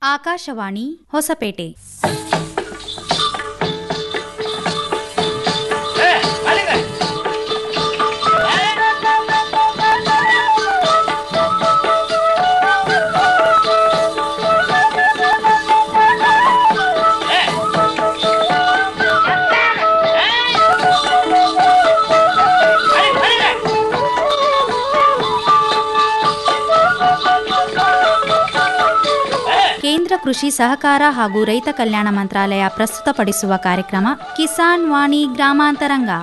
ಆಕಾಶವಾಣಿ ಹೊಸಪೇಟೆ ಕೇಂದ್ರ ಕೃಷಿ ಸಹಕಾರ ಹಾಗೂ ರೈತ ಕಲ್ಯಾಣ ಮಂತ್ರಾಲಯ ಪ್ರಸ್ತುತಪಡಿಸುವ ಕಾರ್ಯಕ್ರಮ ಕಿಸಾನ್ ವಾಣಿ ಗ್ರಾಮಾಂತರಂಗ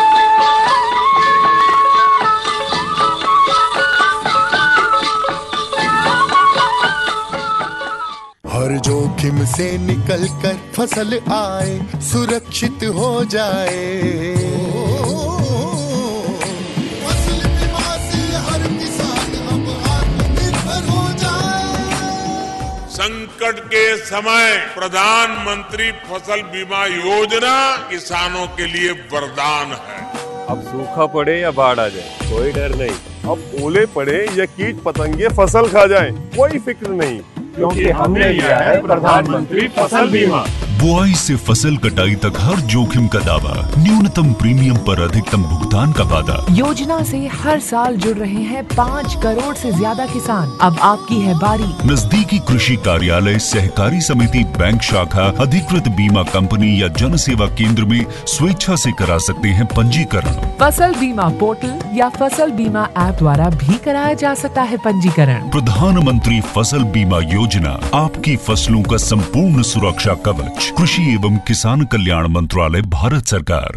हर जोखिम से निकल कर फसल आए सुरक्षित हो जाए फसल बीमा से हर किसान अब आत्मनिर्भर हो जाए संकट के समय प्रधानमंत्री फसल बीमा योजना किसानों के लिए वरदान है अब सूखा पड़े या बाढ़ आ जाए कोई डर नहीं अब ओले पड़े या कीट पतंगे फसल खा जाए कोई फिक्र नहीं क्योंकि हमने लिया है प्रधानमंत्री फसल बीमा बुआई से फसल कटाई तक हर जोखिम का दावा न्यूनतम प्रीमियम पर अधिकतम भुगतान का वादा योजना से हर साल जुड़ रहे हैं पाँच करोड़ से ज्यादा किसान अब आपकी है बारी नजदीकी कृषि कार्यालय सहकारी समिति बैंक शाखा अधिकृत बीमा कंपनी या जन सेवा केंद्र में स्वेच्छा से करा सकते हैं पंजीकरण फसल बीमा पोर्टल या फसल बीमा ऐप द्वारा भी कराया जा सकता है पंजीकरण प्रधानमंत्री फसल बीमा योजना आपकी फसलों का संपूर्ण सुरक्षा कवच कृषि एवं किसान कल्याण मंत्रालय भारत सरकार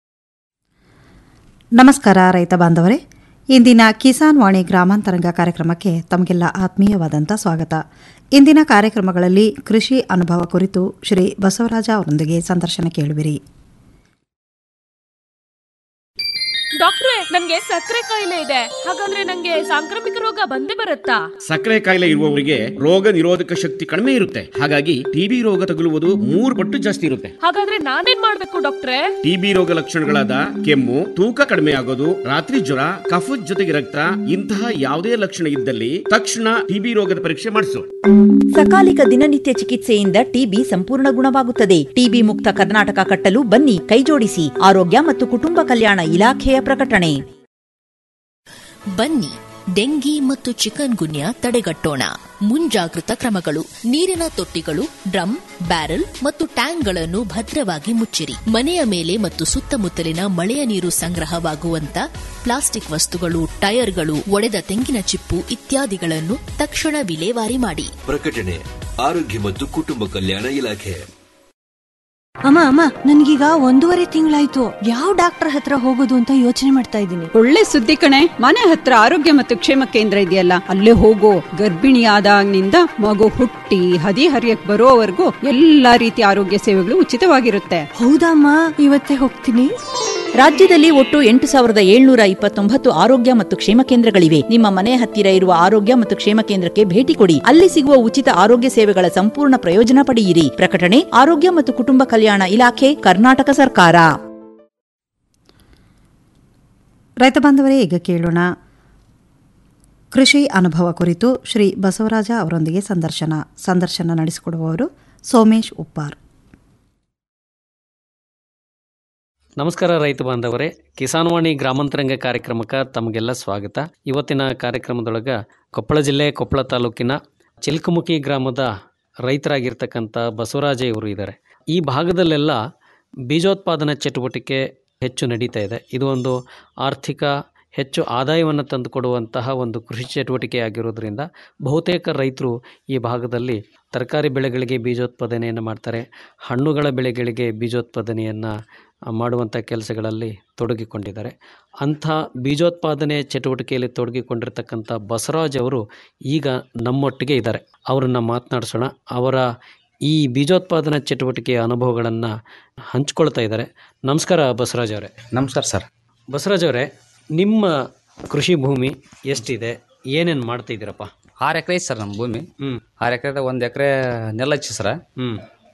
ನಮಸ್ಕಾರ ರೈತ ಬಾಂಧವರೇ ಇಂದಿನ ಕಿಸಾನ್ ವಾಣಿ ಗ್ರಾಮಾಂತರಂಗ ಕಾರ್ಯಕ್ರಮಕ್ಕೆ ತಮಗೆಲ್ಲ ಆತ್ಮೀಯವಾದಂಥ ಸ್ವಾಗತ ಇಂದಿನ ಕಾರ್ಯಕ್ರಮಗಳಲ್ಲಿ ಕೃಷಿ ಅನುಭವ ಕುರಿತು ಶ್ರೀ ಬಸವರಾಜ ಅವರೊಂದಿಗೆ ಸಂದರ್ಶನ ಕೇಳುವಿರಿ ಡಾಕ್ಟ್ರೆ ನನ್ಗೆ ಸಕ್ಕರೆ ಕಾಯಿಲೆ ಇದೆ ಹಾಗಂದ್ರೆ ನಂಗೆ ಸಾಂಕ್ರಾಮಿಕ ರೋಗ ಬಂದೇ ಬರುತ್ತಾ ಸಕ್ಕರೆ ಕಾಯಿಲೆ ಇರುವವರಿಗೆ ರೋಗ ನಿರೋಧಕ ಶಕ್ತಿ ಕಡಿಮೆ ಇರುತ್ತೆ ಹಾಗಾಗಿ ಟಿಬಿ ರೋಗ ತಗುಲುವುದು ಮೂರು ಪಟ್ಟು ಜಾಸ್ತಿ ಇರುತ್ತೆ ಹಾಗಾದ್ರೆ ನಾನೇನ್ ಮಾಡ್ಬೇಕು ಡಾಕ್ಟ್ರೆ ಟಿಬಿ ರೋಗ ಲಕ್ಷಣಗಳಾದ ಕೆಮ್ಮು ತೂಕ ಕಡಿಮೆ ಆಗೋದು ರಾತ್ರಿ ಜ್ವರ ಕಫದ ಜೊತೆಗೆ ರಕ್ತ ಇಂತಹ ಯಾವುದೇ ಲಕ್ಷಣ ಇದ್ದಲ್ಲಿ ತಕ್ಷಣ ಟಿಬಿ ರೋಗದ ಪರೀಕ್ಷೆ ಮಾಡಿಸು ಸಕಾಲಿಕ ದಿನನಿತ್ಯ ಚಿಕಿತ್ಸೆಯಿಂದ ಟಿಬಿ ಸಂಪೂರ್ಣ ಗುಣವಾಗುತ್ತದೆ ಟಿಬಿ ಮುಕ್ತ ಕರ್ನಾಟಕ ಕಟ್ಟಲು ಬನ್ನಿ ಕೈಜೋಡಿಸಿ ಆರೋಗ್ಯ ಮತ್ತು ಕುಟುಂಬ ಕಲ್ಯಾಣ ಇಲಾಖೆಯ ಪ್ರಕಟಣೆ ಬನ್ನಿ ಡೆಂಗಿ ಮತ್ತು ಚಿಕನ್ ಗುನ್ಯಾ ತಡೆಗಟ್ಟೋಣ ಮುಂಜಾಗೃತ ಕ್ರಮಗಳು ನೀರಿನ ತೊಟ್ಟಿಗಳು ಡ್ರಮ್ ಬ್ಯಾರೆಲ್ ಮತ್ತು ಟ್ಯಾಂಕ್ಗಳನ್ನು ಭದ್ರವಾಗಿ ಮುಚ್ಚಿರಿ ಮನೆಯ ಮೇಲೆ ಮತ್ತು ಸುತ್ತಮುತ್ತಲಿನ ಮಳೆಯ ನೀರು ಸಂಗ್ರಹವಾಗುವಂತ ಪ್ಲಾಸ್ಟಿಕ್ ವಸ್ತುಗಳು ಟೈರ್ಗಳು ಒಡೆದ ತೆಂಗಿನ ಚಿಪ್ಪು ಇತ್ಯಾದಿಗಳನ್ನು ತಕ್ಷಣ ವಿಲೇವಾರಿ ಮಾಡಿ ಪ್ರಕಟಣೆ ಆರೋಗ್ಯ ಮತ್ತು ಕುಟುಂಬ ಕಲ್ಯಾಣ ಇಲಾಖೆ ಅಮ್ಮ ಅಮ್ಮ ನನ್ಗೀಗ ಒಂದೂವರೆ ತಿಂಗಳಾಯ್ತು ಯಾವ ಡಾಕ್ಟರ್ ಹತ್ರ ಹೋಗೋದು ಅಂತ ಯೋಚನೆ ಮಾಡ್ತಾ ಇದ್ದೀನಿ ಒಳ್ಳೆ ಸುದ್ದಿ ಕಣೆ ಮನೆ ಹತ್ರ ಆರೋಗ್ಯ ಮತ್ತು ಕ್ಷೇಮ ಕೇಂದ್ರ ಇದೆಯಲ್ಲ ಅಲ್ಲೇ ಹೋಗೋ ಗರ್ಭಿಣಿ ಆದಾಗಿನಿಂದ ಮಗು ಹುಟ್ಟಿ ಹದಿ ಹರಿಯಕ್ ಬರೋವರೆಗೂ ಎಲ್ಲಾ ರೀತಿಯ ಆರೋಗ್ಯ ಸೇವೆಗಳು ಉಚಿತವಾಗಿರುತ್ತೆ ಹೌದಮ್ಮ ಇವತ್ತೇ ಹೋಗ್ತೀನಿ ರಾಜ್ಯದಲ್ಲಿ ಒಟ್ಟು ಎಂಟು ಸಾವಿರದ ಏಳ್ನೂರ ಇಪ್ಪತ್ತೊಂಬತ್ತು ಆರೋಗ್ಯ ಮತ್ತು ಕ್ಷೇಮ ಕೇಂದ್ರಗಳಿವೆ ನಿಮ್ಮ ಮನೆ ಹತ್ತಿರ ಇರುವ ಆರೋಗ್ಯ ಮತ್ತು ಕ್ಷೇಮ ಕೇಂದ್ರಕ್ಕೆ ಭೇಟಿ ಕೊಡಿ ಅಲ್ಲಿ ಸಿಗುವ ಉಚಿತ ಆರೋಗ್ಯ ಸೇವೆಗಳ ಸಂಪೂರ್ಣ ಪ್ರಯೋಜನ ಪಡೆಯಿರಿ ಪ್ರಕಟಣೆ ಆರೋಗ್ಯ ಮತ್ತು ಕುಟುಂಬ ಕಲ್ಯಾಣ ಇಲಾಖೆ ಕರ್ನಾಟಕ ಸರ್ಕಾರ ರೈತ ಬಾಂಧವರೇ ಈಗ ಕೇಳೋಣ ಕೃಷಿ ಅನುಭವ ಕುರಿತು ಶ್ರೀ ಬಸವರಾಜ ಅವರೊಂದಿಗೆ ಸಂದರ್ಶನ ಸಂದರ್ಶನ ನಡೆಸಿಕೊಡುವವರು ಸೋಮೇಶ್ ಉಪ್ಪಾರ್ ನಮಸ್ಕಾರ ರೈತ ಬಾಂಧವರೇ ಕಿಸಾನ್ವಾಣಿ ಗ್ರಾಮಾಂತರಂಗ ಕಾರ್ಯಕ್ರಮಕ್ಕೆ ತಮಗೆಲ್ಲ ಸ್ವಾಗತ ಇವತ್ತಿನ ಕಾರ್ಯಕ್ರಮದೊಳಗೆ ಕೊಪ್ಪಳ ಜಿಲ್ಲೆ ಕೊಪ್ಪಳ ತಾಲೂಕಿನ ಚಿಲ್ಕಮುಖಿ ಗ್ರಾಮದ ರೈತರಾಗಿರ್ತಕ್ಕಂಥ ಬಸವರಾಜ ಇವರು ಇದ್ದಾರೆ ಈ ಭಾಗದಲ್ಲೆಲ್ಲ ಬೀಜೋತ್ಪಾದನಾ ಚಟುವಟಿಕೆ ಹೆಚ್ಚು ನಡೀತಾ ಇದೆ ಇದು ಒಂದು ಆರ್ಥಿಕ ಹೆಚ್ಚು ಆದಾಯವನ್ನು ತಂದುಕೊಡುವಂತಹ ಒಂದು ಕೃಷಿ ಚಟುವಟಿಕೆ ಆಗಿರೋದ್ರಿಂದ ಬಹುತೇಕ ರೈತರು ಈ ಭಾಗದಲ್ಲಿ ತರಕಾರಿ ಬೆಳೆಗಳಿಗೆ ಬೀಜೋತ್ಪಾದನೆಯನ್ನು ಮಾಡ್ತಾರೆ ಹಣ್ಣುಗಳ ಬೆಳೆಗಳಿಗೆ ಬೀಜೋತ್ಪಾದನೆಯನ್ನು ಮಾಡುವಂಥ ಕೆಲಸಗಳಲ್ಲಿ ತೊಡಗಿಕೊಂಡಿದ್ದಾರೆ ಅಂಥ ಬೀಜೋತ್ಪಾದನೆ ಚಟುವಟಿಕೆಯಲ್ಲಿ ತೊಡಗಿಕೊಂಡಿರ್ತಕ್ಕಂಥ ಬಸವರಾಜ್ ಅವರು ಈಗ ನಮ್ಮೊಟ್ಟಿಗೆ ಇದ್ದಾರೆ ಅವರನ್ನು ಮಾತನಾಡಿಸೋಣ ಅವರ ಈ ಬೀಜೋತ್ಪಾದನಾ ಚಟುವಟಿಕೆಯ ಅನುಭವಗಳನ್ನು ಹಂಚ್ಕೊಳ್ತಾ ಇದ್ದಾರೆ ನಮಸ್ಕಾರ ಬಸವರಾಜ್ ಅವರೇ ನಮಸ್ಕಾರ ಸರ್ ಬಸವರಾಜ್ ಅವರೇ ನಿಮ್ಮ ಕೃಷಿ ಭೂಮಿ ಎಷ್ಟಿದೆ ಏನೇನು ಮಾಡ್ತಾ ಇದ್ದೀರಪ್ಪ ಆರು ಎಕರೆ ಐತೆ ಸರ್ ನಮ್ಮ ಭೂಮಿ ಹ್ಮ್. ಆರು ಎಕರೆದ ಒಂದು ಎಕರೆ ನೆಲ ಹಚ್ಚಿ ಸರ ಹ್ಮ್.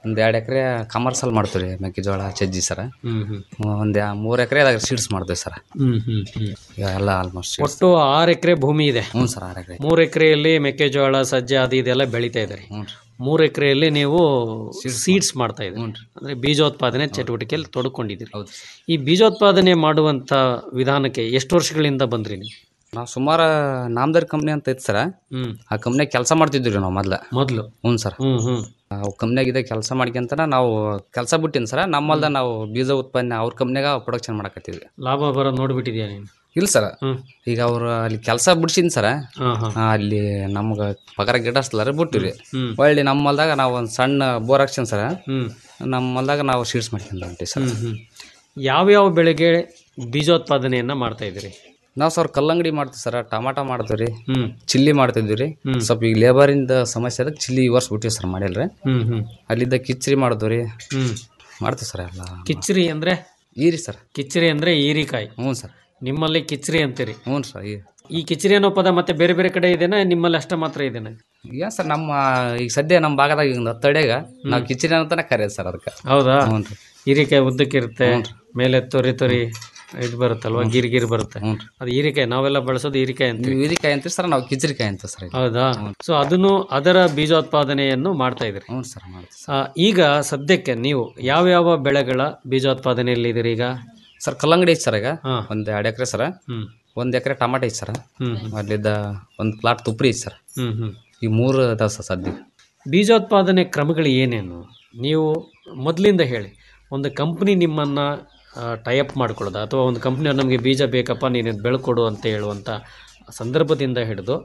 ಒಂದು ಎರಡು ಎಕರೆ ಕಮರ್ಸಲ್ ಮಾಡ್ತೀವಿ ರೀ ಮೆಕ್ಕೆಜೋಳ ಸಜ್ಜಿ ಸರ ಹ್ಮ್ ಹ್ಮ್ ಒಂದು ಮೂರು ಎಕರೆ ಅದಾಗ ಸೀಡ್ಸ್ ಮಾಡ್ತೀವಿ ಸರ್ ಹ್ಮ್ ಹ್ಮ್ ಹ್ಮ್ ಈಗ ಎಲ್ಲ ಆಲ್ಮೋಸ್ಟ್ ಒಟ್ಟು ಆರು ಎಕರೆ ಭೂಮಿ ಇದೆ ಹ್ಞೂ ಸರ್ ಆರು ಎಕರೆ ಮೂರು ಎಕರೆಯಲ್ಲಿ ಮೆಕ್ಕೆಜೋಳ ಸಜ್ಜೆ ಅದು ಇದೆಲ್ಲ ಬೆಳೀತಾ ಇದ್ದಾರೆ ಮೂರು ಎಕರೆಯಲ್ಲಿ ನೀವು ಸೀಡ್ಸ್ ಮಾಡ್ತಾ ಇದ್ದೀರಿ ಅಂದ್ರೆ ಬೀಜೋತ್ಪಾದನೆ ಚಟುವಟಿಕೆಯಲ್ಲಿ ತೊಡ್ಕೊಂಡಿದ್ದೀರಿ ಈ ಬೀಜೋತ್ಪಾದನೆ ಮಾಡುವಂತ ವಿಧಾನಕ್ಕೆ ಎಷ್ಟು ವರ್ಷಗಳಿಂದ ಬಂದ್ರಿ ನೀವು ನಾವು ಸುಮಾರು ನಾಮದಾರಿ ಕಂಪ್ನಿ ಅಂತ ಐತೆ ಸರ ಹ್ಮ್ ಆ ಕಂಪ್ನಿಯಾಗ ಕೆಲಸ ಮಾಡ್ತಿದ್ವಿ ರೀ ನಾವು ಮೊದ್ಲು ಮೊದಲು ಹ್ಞೂ ಸರ್ ಹ್ಮ್ ಹ್ಮ್ ಅವು ಕಂಪ್ನಿಯಾಗಿದೆ ಕೆಲಸ ಮಾಡ್ಕೊಂತಾರ ನಾವು ಕೆಲಸ ಬಿಟ್ಟಿನಿ ಸರ ನಮ್ಮಲ್ದ ನಾವು ಬೀಜ ಉತ್ಪನ್ನ ಅವ್ರ ಕಂಪ್ನಿಯಾಗ ಪ್ರೊಡಕ್ಷನ್ ಮಾಡಕತ್ತೀವಿ ಲಾಭ ಬರೋದು ನೋಡ್ಬಿಟ್ಟಿದ್ಯಾ ನೀನು ಇಲ್ಲ ಸರ್ ಈಗ ಅವ್ರು ಅಲ್ಲಿ ಕೆಲಸ ಬಿಡ್ಸಿನ್ ಸರ ಹಾಂ ಹಾಂ ಅಲ್ಲಿ ನಮ್ಗೆ ಪಗಾರ ಗಿಡಸ್ಲಾರ ಬಿಟ್ಟಿವಿ ಹ್ಮ್. ಒಳ್ಳೆ ನಮ್ಮ ಹೊಲ್ದಾಗ ನಾವು ಒಂದು ಸಣ್ಣ ಬೋರ್ ಹಾಕ್ಸಿನ್ ಸರ ಹ್ಮ್ ನಮ್ಮ ಹೊಲ್ದಾಗ ನಾವು ಶೀಡ್ಸ್ ಮಾಡ್ಕೊಂಡು ಹೊಂಟಿವಿ ಸರ್ ಹ್ಮ್ ಹ್ಮ್ ಯಾವ್ಯಾವ ಬೆಳೆಗೆ ಬೀಜೋತ್ಪಾದನೆಯನ್ನ ಮಾಡ್ತಾ ಇದ್ದೀರಿ ನಾವು ಸರ್ ಕಲ್ಲಂಗಡಿ ಮಾಡ್ತೀವಿ ಸರ್ ಟಮಾಟ ಮಾಡ್ತೀವಿ ರೀ ಹ್ಮ್ ಚಿಲ್ಲಿ ಮಾಡ್ತಿದ್ವಿ ರೀ ಹ್ಮ್. ಸ್ವಲ್ಪ ಈಗ ಲೇಬರಿಂದ ಸಮಸ್ಯೆ ಅದಕ್ಕೆ ಚಿಲ್ಲಿ ಈ ವರ್ಷ ಬಿಟ್ಟಿವಿ ಸರ್ ಮಾಡಿಲ್ರಿ ಹ್ಮ್ ಹ್ಮ್ ಅಲ್ಲಿದ್ದ ಕಿಚ್ರಿ ಮಾಡಿದ್ವಿ ರೀ ಹ್ಮ್ ಮಾಡ್ತೀವಿ ಸರ್ ಎಲ್ಲ ಕಿಚ್ಚರಿ ಅಂದ್ರೆ ಈರಿ ಸರ್ ಕಿಚ್ಚರಿ ಅಂದ್ರೆ ಈರಿಕಾಯಿ ಹ್ಞೂ ಸರ್ ನಿಮ್ಮಲ್ಲಿ ಕಿಚ್ಚರಿ ಅಂತೀರಿ ಹ್ಞೂ ಸರ್ ಈ ಈ ಕಿಚ್ಚರಿ ಅನ್ನೋ ಪದ ಮತ್ತೆ ಬೇರೆ ಬೇರೆ ಕಡೆ ಇದೆನಾ ನಿಮ್ಮಲ್ಲಿ ಅಷ್ಟ ಮಾತ್ರ ಇದೆನಾ ಏನ್ ಸರ್ ನಮ್ಮ ಈಗ ಸದ್ಯ ನಮ್ಮ ಭಾಗದಾಗ ಈಗ ಹತ್ತಡೆಗ ನಾವು ಕಿಚಡಿ ಅಂತಾನೆ ಕರೆಯೋದು ಸರ್ ಅದಕ್ಕೆ ಹೌದಾ ಹ್ಞೂ ರೀ ಹೀರೆಕಾಯಿ ಉದ್ದಕ್ಕಿರುತ್ತೆ ಮೇಲೆ ತೊರಿ ತೊರಿ ಇದು ಬರುತ್ತಲ್ವಾ ಗಿರ್ ಗಿರ್ ಬರುತ್ತೆ ಅದು ಹೀರೆಕಾಯಿ ನಾವೆಲ್ಲ ಬಳಸೋದು ಹೀರೆಕಾಯಿ ಅಂತೀವಿ ನೀವು ಹೀರಿಕಾಯಿ ಅಂತೀವಿ ಸರ್ ನಾವು ಕಿಚರಿಕಾಯಿ ಅಂತೀವಿ ಸರ್ ಈಗ. ಹೌದಾ ಸೊ ಅದನ್ನು ಅದರ ಬೀಜೋತ್ಪಾದನೆಯನ್ನು ಮಾಡ್ತಾ ಇದ್ರಿ ಹ್ಞೂ ಸರ್ ಮಾಡ್ತೀವಿ ಆ, ಈಗ ಸದ್ಯಕ್ಕೆ ನೀವು ಯಾವ್ಯಾವ ಬೆಳೆಗಳ ಬೀಜೋತ್ಪಾದನೆಯಲ್ಲಿ ಇದೀರಿ ಈಗ ಸರ್ ಕಲ್ಲಂಗಡಿ ಐತೆ ಸರ್ ಈಗ ಹಾ. ಒಂದು ಎರಡು ಎಕರೆ ಸರ ಹ್ಮ್ ಒಂದು ಎಕರೆ ಟಮಾಟ ಐತೆ ಸರ್ ಹ್ಮ್ ಅಲ್ಲಿದ್ದ ಒಂದು ಪ್ಲಾಟ್ ತುಪ್ರಿ ಐತೆ ಸರ್ ಹ್ಮ್ ಹ್ಮ್ ಈ ಮೂರು ಅದಾವ ಸರ್ ಸದ್ಯ ಬೀಜೋತ್ಪಾದನೆ ಕ್ರಮಗಳು ಏನೇನು ನೀವು ಮೊದಲಿಂದ ಹೇಳಿ ಒಂದು ಕಂಪ್ನಿ ನಿಮ್ಮನ್ನು ಟೈಅಪ್ ಮಾಡ್ಕೊಳ್ಳೋದು ಅಥವಾ ಒಂದು ಕಂಪ್ನಿ ನಮಗೆ ಬೀಜ ಬೇಕಪ್ಪ ನೀನು ಇದ್ ಬೆಳ್ಕೊಡು ಅಂತ ಹೇಳುವಂಥ ಸಂದರ್ಭದಿಂದ ಹಿಡಿದು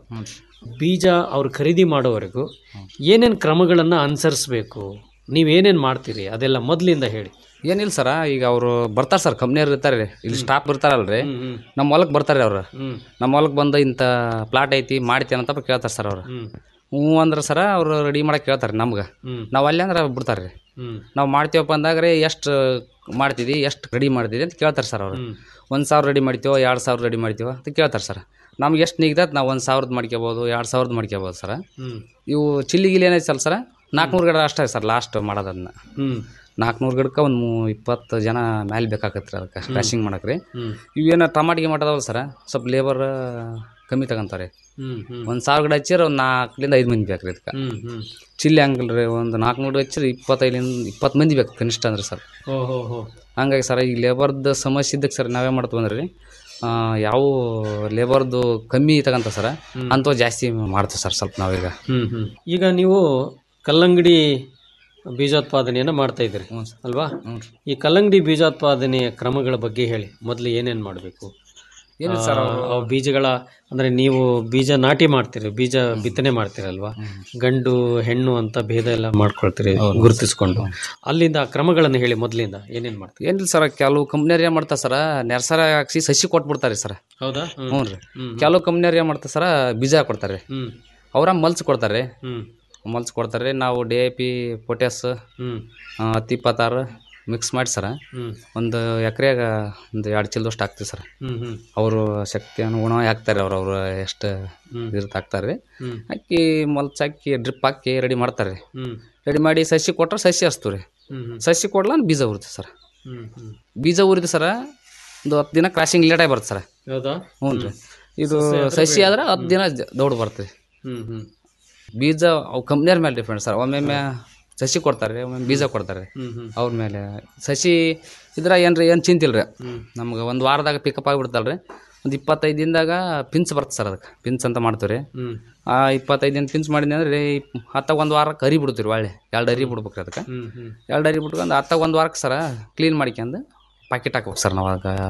ಬೀಜ ಅವ್ರು ಖರೀದಿ ಮಾಡೋವರೆಗೂ ಏನೇನು ಕ್ರಮಗಳನ್ನು ಅನುಸರಿಸ್ಬೇಕು ನೀವೇನೇನು ಮಾಡ್ತೀರಿ ಅದೆಲ್ಲ ಮೊದಲಿಂದ ಹೇಳಿ ಏನಿಲ್ಲ ಸರ ಈಗ ಅವರು ಬರ್ತಾರೆ ಸರ್ ಕಂಪ್ನಿಯವ್ರು ಇರ್ತಾರೆ ರೀ ಇಲ್ಲಿ ಸ್ಟಾಫ್ ಇರ್ತಾರಲ್ರಿ ನಮ್ಮ ಹೊಲಕ್ಕೆ ಬರ್ತಾರೆ ಅವ್ರು ಹ್ಮ್. ನಮ್ಮ ಹೊಲಕ್ಕೆ ಬಂದು ಇಂಥ ಪ್ಲಾಟ್ ಐತಿ ಮಾಡ್ತೇನೆ ಅಂತ ಕೇಳ್ತಾರೆ ಸರ್ ಅವ್ರು ಹ್ಮ್. ಹ್ಞೂ ಅಂದ್ರೆ ಸರ ಅವ್ರು ರೆಡಿ ಮಾಡಕ್ಕೆ ಕೇಳ್ತಾರೆ ನಮ್ಗೆ ಹ್ಮ್. ನಾವು ಅಲ್ಲಿ ಅಂದ್ರೆ ಬಿಡ್ತಾರೆ ರೀ ಹ್ಮ್. ನಾವು ಮಾಡ್ತೀವಪ್ಪ ಅಂದಾಗ ರೀ ಎಷ್ಟು ಮಾಡ್ತಿದ್ದಿ ಎಷ್ಟು ರೆಡಿ ಮಾಡ್ತಿದ್ದಿ ಅಂತ ಕೇಳ್ತಾರೆ ಸರ್ ಅವರು ಒಂದು ಸಾವಿರ ರೆಡಿ ಮಾಡ್ತೀವೋ ಎರಡು ಸಾವಿರ ರೆಡಿ ಮಾಡ್ತೀವೋ ಅಂತ ಕೇಳ್ತಾರೆ ಸರ್ ನಮ್ಗೆ ಎಷ್ಟು ನಿಗ್ದತ್ ನಾವು ಒಂದು ಸಾವಿರದ್ದು ಮಾಡ್ಕೋಬೋದು ಎರಡು ಸಾವಿರದ್ದು ಮಾಡ್ಕೋಬೋದು ಸರ್ ಹ್ಮ್. ಇವು ಚಿಲ್ಲಿ ಗಿಲಿ ಏನೈತೆ ಸರ್ ಸರ ನಾಲ್ಕುನೂರು ಗಿಡ ಅಷ್ಟೇ ಸರ್ ಲಾಸ್ಟ್ ಮಾಡೋದನ್ನ ಹ್ಮ್. ನಾಲ್ಕುನೂರು ಗಿಡಕ್ಕೆ ಒಂದು ಇಪ್ಪತ್ತು ಜನ ಮೇಲೆ ಬೇಕಾಗತ್ತೆ ರೀ ಅದಕ್ಕೆ ಹ್ಮ್. ಕ್ರಾಶಿಂಗ್ ಮಾಡಕ್ಕೆ ರೀ ಹ್ಮ್. ಇವೇನು ಟಮಾಟಿಗೆ ಮಾಡೋದವಲ್ಲ ಸರ ಸ್ವಲ್ಪ ಲೇಬರ್ ಕಮ್ಮಿ ತಗೊಂತಾರೆ ಹ್ಮ್ ಹ್ಮ್ ಒಂದು ಸಾವಿರ ಗಿಡ ಹಚ್ಚಿರ ಒಂದು ನಾಲ್ಕರಿಂದ ಐದು ಮಂದಿ ಬೇಕು ರೀ ಇದಕ್ಕೆ ಹ್ಮ್ ಹ್ಮ್ ಚಿಲ್ಲಿ ಹಂಗಲ್ಲ ರೀ ಒಂದು ನಾಲ್ಕುನೂರು ಹಚ್ಚಿರಿ ಇಪ್ಪತ್ತೈದರಿಂದ ಇಪ್ಪತ್ತು ಮಂದಿ ಬೇಕು ಕನಿಷ್ಠ ಅಂದ್ರೆ ಸರ್ ಓ ಹೋ ಹೋ ಹಂಗಾಗಿ ಸರ್ ಈ ಲೇಬರ್ದು ಸಮಸ್ಯೆ ಇದ್ದಕ್ಕೆ ಸರ್ ನಾವೇ ಮಾಡ್ತೀವಿ ಅಂದ್ರೆ ರೀ ಆ, ಯಾವ ಲೇಬರ್ದು ಕಮ್ಮಿ ತಗೊಂತ ಸರ್ ಅಂಥವು ಜಾಸ್ತಿ ಮಾಡ್ತೀವಿ ಸರ್ ಸ್ವಲ್ಪ ನಾವೀಗ ಹ್ಮ್ ಹ್ಮ್ ಈಗ ನೀವು ಕಲ್ಲಂಗಡಿ ಬೀಜೋತ್ಪಾದನೆಯನ್ನು ಮಾಡ್ತಾ ಇದ್ದೀರಿ ಅಲ್ವಾ ಈ ಕಲ್ಲಂಗಡಿ ಬೀಜೋತ್ಪಾದನೆಯ ಕ್ರಮಗಳ ಬಗ್ಗೆ ಹೇಳಿ ಮೊದಲು ಏನೇನು ಮಾಡಬೇಕು ಏನಿಲ್ಲ ಸರ್ ಅವ್ರು- ಅವು ಬೀಜಗಳ ಅಂದರೆ ನೀವು ಬೀಜ ನಾಟಿ ಮಾಡ್ತೀರಿ ಬೀಜ ಬಿತ್ತನೆ ಮಾಡ್ತೀರಲ್ವಾ ಗಂಡು ಹೆಣ್ಣು ಅಂತ ಭೇದ ಎಲ್ಲ ಮಾಡ್ಕೊಳ್ತೀರಿ ಗುರುತಿಸ್ಕೊಂಡು ಅಲ್ಲಿಂದ ಆ ಕ್ರಮಗಳನ್ನು ಹೇಳಿ ಮೊದಲಿಂದ ಏನೇನು ಮಾಡ್ತೀರಿ ಏನಿಲ್ಲ ಸರ್ ಕೆಲವು ಕಂಪ್ನಿಯವ್ರು ಏನು ಮಾಡ್ತಾರೆ ಸರ್ ನೆರ್ಸರ ಹಾಕ್ಸಿ ಸಸಿ ಕೊಟ್ಬಿಡ್ತಾರೆ ಸರ್ ಹೌದಾ ಹ್ಞೂ ರೀ ಕೆಲವು ಕಂಪ್ನಿಯವ್ರು ಏನು ಮಾಡ್ತಾರೆ ಸರ್ ಬೀಜ ಕೊಡ್ತಾರೆ ಹ್ಮ್ ಅವ್ರ ಮಲ್ಚ್ ಕೊಡ್ತಾರೆ ಹ್ಮ್ ಮಲ್ಚ್ ಕೊಡ್ತಾರೆ ನಾವು ಡಿ ಐ ಪಿ ಪೊಟ್ಯಾಸ್ ಹ್ಮ್ ಹತ್ತು ಇಪ್ಪತ್ತಾರು ಮಿಕ್ಸ್ ಮಾಡಿ ಸರ ಹ್ಮ್ ಒಂದು ಎಕರೆಗ ಒಂದು ಎರಡು ಚೀಲದಷ್ಟು ಹಾಕ್ತೀವಿ ಸರ್ ಹ್ಮ್ ಹ್ಮ್ ಅವರು ಶಕ್ತಿ ಅನುಗುಣವಾಗಿ ಹಾಕ್ತಾರೆ ಅವ್ರು ಅವ್ರು ಎಷ್ಟು ಹ್ಮ್. ಇರುತ್ತೆ ಹಾಕ್ತಾರೆ ಹ್ಮ್. ಹಾಕಿ ಮಲ್ಚ್ ಹಾಕಿ ಡ್ರಿಪ್ ಹಾಕಿ ರೆಡಿ ಮಾಡ್ತಾರೆ ಹ್ಮ್ ರೆಡಿ ಮಾಡಿ ಸಸಿ ಕೊಟ್ರೆ ಸಸಿ ಹಚ್ತೀವಿ ರೀ ಹ್ಮ್ ಹ್ಮ್ ಸಸಿ ಕೊಡ್ಲ ಬೀಜ ಉರಿತೀವಿ ಸರ್ ಹ್ಮ್ ಹ್ಮ್ ಬೀಜ ಉರಿದು ಸರ ಒಂದು ಹತ್ತು ದಿನ ಕ್ರಾಸಿಂಗ್ ಲೇಟಾಗಿ ಬರುತ್ತೆ ಸರ್ ಹೌದಾ ಹ್ಞೂ ರೀ ಇದು ಸಸಿ ಆದ್ರೆ ಸಸಿ ಬೇಡ. ಆದ್ರೆ ಹತ್ತು ದಿನ ದೌಡ್ ಬರ್ತದೆ ಹ್ಮ್ ಹ್ಮ್ ಬೀಜ ಅವು ಕಂಪ್ನಿಯವ್ರ ಮೇಲೆ ಡಿಪೆಂಡ್ ಸರ್ ಒಮ್ಮೊಮ್ಮೆ ಸಸಿ ಕೊಡ್ತಾರೆ ಒಮ್ಮೊಮ್ಮೆ ಬೀಜ ಕೊಡ್ತಾರೆ ಹ್ಮ್ ಹ್ಮ್ ಅವ್ರ ಮೇಲೆ ಸಸಿ ಇದ್ರ ಏನ್ರಿ ಏನು ಚಿಂತಿಲ್ಲ ರೀ ಹ್ಮ್. ನಮ್ಗೆ ಒಂದು ವಾರದಾಗ ಪಿಕಪ್ ಆಗಿಬಿಡ್ತಲ್ಲ ರೀ ಒಂದು ಇಪ್ಪತ್ತೈದು ದಿನದಾಗ ಪಿನ್ಸ್ ಬರ್ತದೆ ಸರ್ ಅದಕ್ಕೆ ಪಿನ್ಸ್ ಅಂತ ಮಾಡ್ತೀವಿ ರೀ ಹ್ಮ್ ಆ ಇಪ್ಪತ್ತೈದು ದಿನ ಪಿನ್ಸ್ ಮಾಡಿದ್ನಿ ಅಂದ್ರೆ ರೀ ಹತ್ತಾಗ ಒಂದು ವಾರಕ್ಕೆ ಅರಿ ಬಿಡ್ತೀವಿ ಒಳ್ಳೆ ಎರಡು ಅರಿ ಬಿಡ್ಬೇಕು ರೀ ಅದಕ್ಕೆ ಹ್ಮ್ ಹ್ಮ್ ಎರಡು ಅರಿ ಬಿಟ್ಕೊಂಡು ಹತ್ತಾಗ ಒಂದು ವಾರಕ್ಕೆ ಸರ ಕ್ಲೀನ್ ಮಾಡ್ಕೊಂಡು ಪ್ಯಾಕೆಟ್ ಹಾಕ್ಬೇಕು ಸರ್ ನಾವು ಅದಕ್ಕೆ